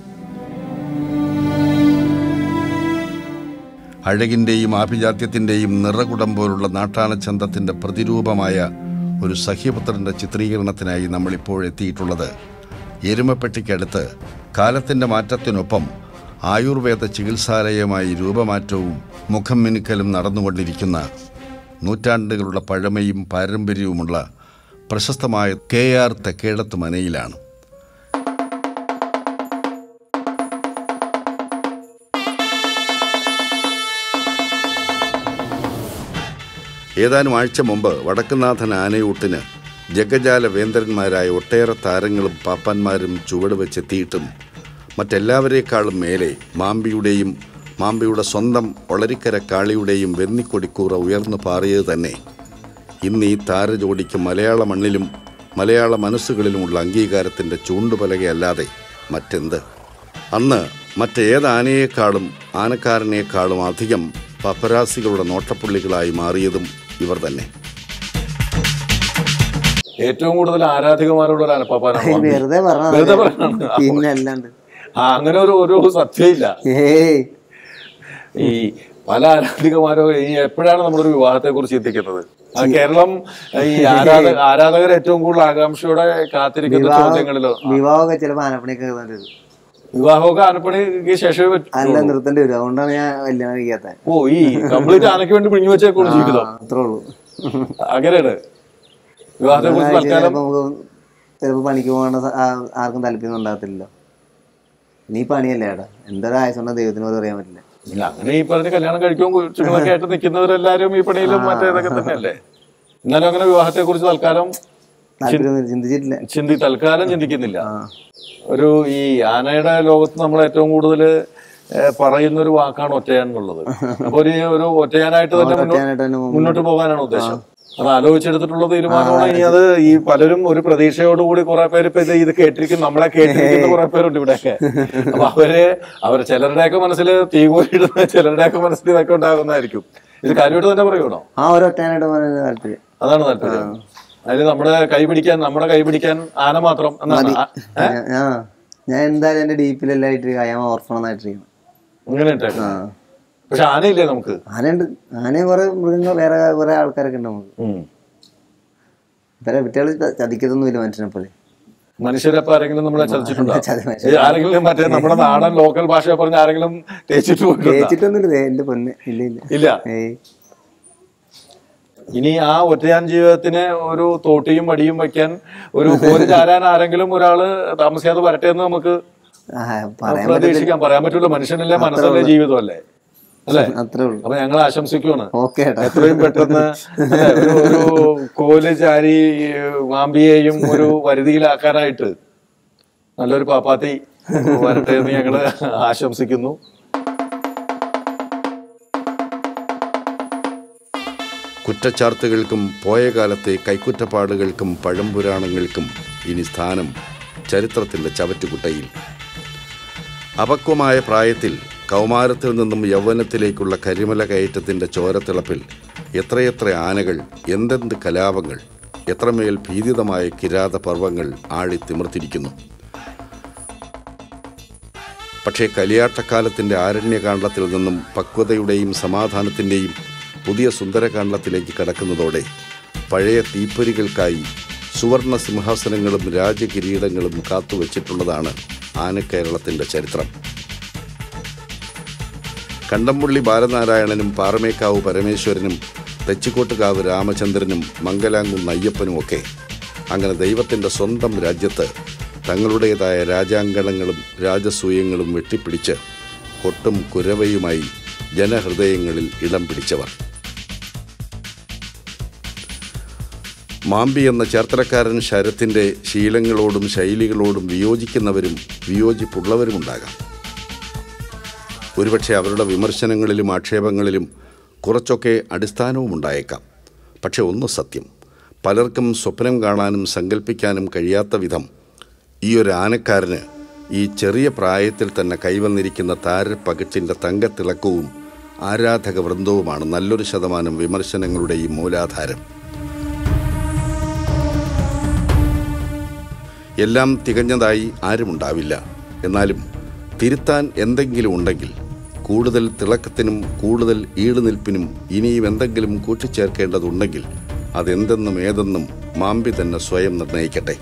അഴകിൻ്റെയും ആഭിജാത്യത്തിൻ്റെയും നിറകുടം പോലുള്ള നാട്ടാനച്ചന്തത്തിൻ്റെ പ്രതിരൂപമായ ഒരു സഹ്യപുത്രൻ്റെ ചിത്രീകരണത്തിനായി നമ്മളിപ്പോൾ എത്തിയിട്ടുള്ളത് എരുമപ്പെട്ടിക്കടുത്ത് കാലത്തിൻ്റെ മാറ്റത്തിനൊപ്പം ആയുർവേദ ചികിത്സാലയമായി രൂപമാറ്റവും മുഖം മിനുക്കലും നടന്നുകൊണ്ടിരിക്കുന്ന നൂറ്റാണ്ടുകളുടെ പഴമയും പാരമ്പര്യവുമുള്ള പ്രശസ്തമായ കെ ആർ തെക്കേടത്ത് മനയിലാണ് ഏതാനും ആഴ്ച മുമ്പ് വടക്കുന്നാഥൻ ആനയൂട്ടിന് ജഗജാല വേന്ദ്രന്മാരായ ഒട്ടേറെ താരങ്ങളും പാപ്പാന്മാരും ചുവട് വെച്ചെത്തിയിട്ടും മറ്റെല്ലാവരേക്കാളും മേലെ മാമ്പിയുടെയും മാമ്പിയുടെ സ്വന്തം ഒളരിക്കര കാളിയുടെയും വെന്നിക്കൊടിക്കൂറ ഉയർന്നു പാറിയത് തന്നെ ഇന്ന് ഈ താരജോഡിക്ക് മലയാള മണ്ണിലും മലയാള മനസ്സുകളിലുമുള്ള അംഗീകാരത്തിൻ്റെ ചൂണ്ടുപലകയല്ലാതെ മറ്റെന്ത് അന്ന് മറ്റേത് ആനയേക്കാളും ആനക്കാരനേക്കാളും അധികം പപ്പരാസികളുടെ നോട്ടപ്പുള്ളികളായി മാറിയതും ഇവർ തന്നെ ഏറ്റവും കൂടുതൽ ആരാധികമാരുള്ള ഒരു ആനപ്പാപ്പാനാണ് മാമ്പി. വെറുതെ പറഞ്ഞതാണ്. വെറുതെ പറഞ്ഞതാണ്. പിന്നെ അല്ലാണ്ട് ആ, അങ്ങനെ ഒരു ഒരു സത്യമില്ല ഏയ് ഈ പല ആരാധികമാരോ ഈ എപ്പോഴാണ് നമ്മളൊരു വിവാഹത്തെ കുറിച്ച് ചിന്തിക്കുന്നത് ആ, കേരളം ഈ ആരാധക ആരാധകർ ഏറ്റവും കൂടുതൽ ആകാംക്ഷയോടെ കാത്തിരിക്കുന്ന ചോദ്യങ്ങളിലോ വിവാഹമൊക്കെ ചിലപ്പോ ആനപ്പണിയൊക്കെ കേൾക്കേണ്ടി വരും വിവാഹമൊക്കെ ആനപ്പണിക്ക് ശേഷമേ പറ്റൂ അല്ല നിർത്തേണ്ടി വരും അതുകൊണ്ടാണ് ഞാൻ കല്യാണം കഴിക്കാത്ത ഓ ഈ കംപ്ലീറ്റ് ആനയ്ക്ക് വേണ്ടി പിഴിഞ്ഞു വെച്ചേക്കുള്ളൂ ജീവിതം അത്രേ ഉള്ളൂ അങ്ങനെയാണ് വിവാഹത്തെ കുറിച്ച് ഒരാഴ്ച തൽക്കാലം ചിലപ്പോ നമുക്ക് ചിലപ്പോ പണിക്ക് പോകണ സ- ആ- ആർക്കും താല്പര്യം ഉണ്ടാകത്തില്ലല്ലോ നീ പണിയല്ലേ ഏട്ടാ എന്തൊരു ആയസുണ്ടോ ദൈവത്തിന് പോലും അറിയാൻ പറ്റില്ല ഇല്ല അങ്ങനെ ഈ പറഞ്ഞ കല്യാണം കഴിക്കും കൊച്ചുങ്ങളൊക്കെ ആയിട്ട് നിൽക്കുന്നവരെല്ലാരും ഈ പണിയിലും മറ്റേതൊക്കെ തന്നെയല്ലേ എന്നാലും അങ്ങനെ വിവാഹത്തെ കുറിച്ച് തൽക്കാലം താല്പര്യം ചിന്തിച്ചിട്ടില്ല ചിന്തി തൽക്കാലം ചിന്തിക്കുന്നില്ല ഒരു ഈ ആനയുടെ ലോകത്ത് നമ്മൾ ഏറ്റവും കൂടുതൽ പറയുന്ന ഒരു വാക്കാണ് ഒറ്റയാൻ എന്നുള്ളത് അപ്പൊ ഒരു ഒരു ഒറ്റയാനായിട്ട് തന്നെ മുന്നോ- ഒറ്റയാനായിട്ട് തന്നെ മുന്നോട്ട് മുന്നോട്ട് പോകാനാണ് ഉദ്ദേശം അത് ആലോചിച്ചെടുത്തിട്ടുള്ള തീരുമാനമാണ് ഇനി അത് ഈ പലരും ഒരു പ്രതീക്ഷയോടുകൂടി കുറെ പേര് ഇപ്പൊ ഇത് ഇത് കേട്ടിരിക്കും നമ്മളെ കേട്ടിരിക്കുന്ന കുറെ പേരുണ്ട് ഇവിടെയൊക്കെ അപ്പൊ അവര് അവർ ചിലരുടെയൊക്കെ മനസ്സിൽ തീ കോരിയിടുന്ന ചിലരുടെയൊക്കെ മനസ്സിൽ ഇതൊക്കെ ഉണ്ടാകുന്നതായിരിക്കും ഇത് കാര്യമായിട്ട് തന്നെ പറയണോ ആ ഒരൊറ്റയാനായിട്ട് പറയുന്നത് താല്പര്യം അതാണ് താല്പര്യം അതിന് നമ്മുടെ കൈ പിടിക്കാൻ നമ്മുടെ കൈ പിടിക്കാൻ ആന മാത്രം എന്നാണ് ആ- ഏ? ആ ഞാൻ എന്തായാലും എന്റെ ഡീപ്പിലെല്ലാം ഇട്ട് അയാമ ഓർഫണെന്നായിട്ടിരിക്കണം ഇങ്ങനെ ഇട്ടേക്കണം. പക്ഷെ ആനയില്ലേ നമുക്ക് ആനയുണ്ട് ആനയും കുറെ മൃഗങ്ങൾ വേറെ കുറെ ആൾക്കാരൊക്കെ ഉണ്ട് നമുക്ക് ഉം. ഇവരെ കുട്ടികൾ ചതിക്കത്തൊന്നുമില്ല മനുഷ്യനെ പോലെ മനുഷ്യരപ്പ ആരെങ്കിലും നമ്മളെ ചതിച്ചിട്ടുണ്ടോ ചതി- ഏ, ആരെങ്കിലും മറ്റേ നമ്മുടെ നാടൻ ലോക്കൽ ഭാഷ പറഞ്ഞ ആരെങ്കിലും തേച്ചിട്ട് പോയിട്ടുണ്ടോ തേച്ചിട്ടൊന്നുമില്ല ദേ എന്റെ പൊന്ന് ഇല്ല ഇല്ല ഇല്ല ഏയ് ഇനി ആ ഒറ്റയാൻ ജീവിതത്തിന് ഒരു തോട്ടിയും വടിയും വയ്ക്കാൻ ഒരു കോരി ചാരാൻ ആരെങ്കിലും ഒരാള് താമസിയാതെ വരട്ടെ എന്ന് നമുക്ക് ആ, പറയാൻ പ്രതീക്ഷിക്കാം പറയാൻ പറ്റൂല മനുഷ്യനല്ലേ മനസ്സല്ലേ ജീവിതമല്ലേ അല്ലേ അത്രേ ഉള്ളൂ അപ്പൊ ഞങ്ങൾ ആശംസിക്കുവാണ് ഓക്കെ ഏട്ടാ എത്രയും പെട്ടെന്ന് അല്ലേ, ഒരു ഒരു കോല് ചാരി മാമ്പിയെയും ഒരു വരുതിയിലാക്കാനായിട്ട് നല്ലൊരു പാപ്പാത്തി വരട്ടെ എന്ന് ഞങ്ങള് ആശംസിക്കുന്നു കുറ്റച്ചാർത്തുകൾക്കും പോയ കാലത്തെ കൈക്കുറ്റപ്പാടുകൾക്കും പഴംപുരാണങ്ങൾക്കും ഇനി സ്ഥാനം ചരിത്രത്തിൻ്റെ ചവറ്റുകുട്ടയിൽ അപക്വമായ പ്രായത്തിൽ കൗമാരത്തിൽ നിന്നും യൗവനത്തിലേക്കുള്ള കരിമല കയറ്റത്തിൻ്റെ ചോരത്തിളപ്പിൽ എത്രയെത്ര ആനകൾ എന്തെന്ത് കലാപങ്ങൾ എത്രമേൽ ഭീതിതമായ കിരാത പർവ്വങ്ങൾ ആഴി തിമിർത്തിരിക്കുന്നു പക്ഷേ കലിയാട്ടക്കാലത്തിൻ്റെ ആരണ്യകാണ്ഡത്തിൽ നിന്നും പക്വതയുടെയും സമാധാനത്തിൻ്റെയും പുതിയ സുന്ദരകാണ്ഡത്തിലേക്ക് കടക്കുന്നതോടെ പഴയ തീപ്പൊരികൾക്കായി സുവർണ സിംഹാസനങ്ങളും രാജകിരീടങ്ങളും കാത്തുവച്ചിട്ടുള്ളതാണ് ആനക്കേരളത്തിൻ്റെ ചരിത്രം കണ്ടംപുള്ളി ബാലനാരായണനും പാറമേക്കാവ് പരമേശ്വരനും തെച്ചിക്കോട്ടുകാവ് രാമചന്ദ്രനും മംഗലാങ്കുന്ന് അയ്യപ്പനുമൊക്കെ അങ്ങനെ ദൈവത്തിൻ്റെ സ്വന്തം രാജ്യത്ത് തങ്ങളുടേതായ രാജാങ്കണങ്ങളും രാജസൂയങ്ങളും വെട്ടിപ്പിടിച്ച് ഒട്ടും കുരവയുമായി ജനഹൃദയങ്ങളിൽ ഇടം പിടിച്ചവർ മാമ്പി എന്ന ചേർത്തലക്കാരൻ ശരത്തിൻ്റെ ശീലങ്ങളോടും ശൈലികളോടും വിയോജിക്കുന്നവരും വിയോജിപ്പുള്ളവരുമുണ്ടാകാം ഒരുപക്ഷെ അവരുടെ വിമർശനങ്ങളിലും ആക്ഷേപങ്ങളിലും കുറച്ചൊക്കെ അടിസ്ഥാനവും ഉണ്ടായേക്കാം പക്ഷെ ഒന്ന് സത്യം പലർക്കും സ്വപ്നം കാണാനും സങ്കല്പിക്കാനും കഴിയാത്ത വിധം ഈ ഒരു ആനക്കാരന് ഈ ചെറിയ പ്രായത്തിൽ തന്നെ കൈവന്നിരിക്കുന്ന താരപ്പകച്ചിൻ്റെ തങ്കത്തിളക്കവും ആരാധക വൃന്ദവുമാണ് നല്ലൊരു ശതമാനം വിമർശനങ്ങളുടെയും മൂലാധാരം എല്ലാം തികഞ്ഞതായി ആരുമുണ്ടാവില്ല എന്നാലും തിരുത്താൻ എന്തെങ്കിലും ഉണ്ടെങ്കിൽ കൂടുതൽ തിളക്കത്തിനും കൂടുതൽ ഈടുനിൽപ്പിനും ഇനിയും എന്തെങ്കിലും കൂട്ടിച്ചേർക്കേണ്ടതുണ്ടെങ്കിൽ അതെന്തെന്നും ഏതെന്നും മാമ്പി തന്നെ സ്വയം നിർണയിക്കട്ടെ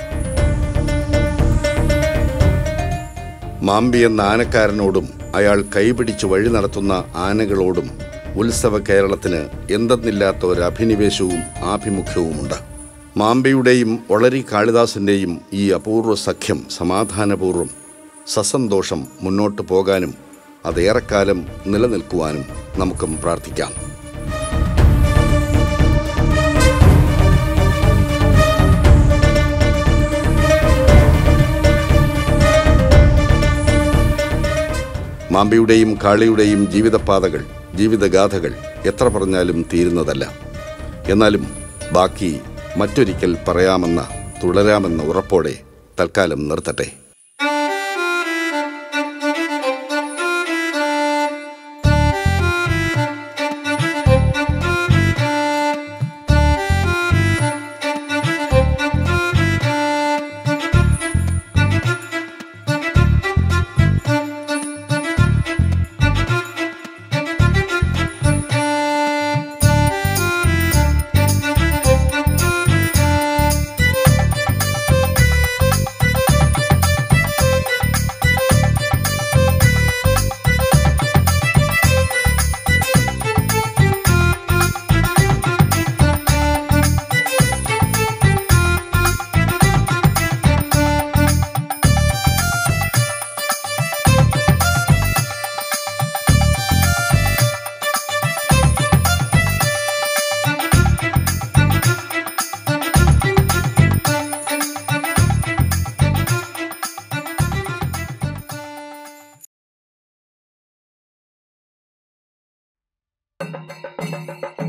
മാമ്പി എന്ന ആനക്കാരനോടും അയാൾ കൈപിടിച്ച് വഴി നടത്തുന്ന ആനകളോടും ഉത്സവ കേരളത്തിന് എന്തെന്നില്ലാത്ത ഒരു അഭിനിവേശവും ആഭിമുഖ്യവുമുണ്ട് മാമ്പയുടെയും ഒളരി കാളിദാസിൻ്റെയും ഈ അപൂർവ സഖ്യം സമാധാനപൂർവ്വം സസന്തോഷം മുന്നോട്ട് പോകാനും അതേറെക്കാലം നിലനിൽക്കുവാനും നമുക്കും പ്രാർത്ഥിക്കാം മാമ്പയുടെയും കാളിയുടെയും ജീവിതപാതകൾ ജീവിതഗാഥകൾ എത്ര പറഞ്ഞാലും തീരുന്നതല്ല എന്നാലും ബാക്കി മറ്റൊരിക്കൽ പറയാമെന്ന തുടരാമെന്ന ഉറപ്പോടെ തൽക്കാലം നിർത്തട്ടെ Thank you.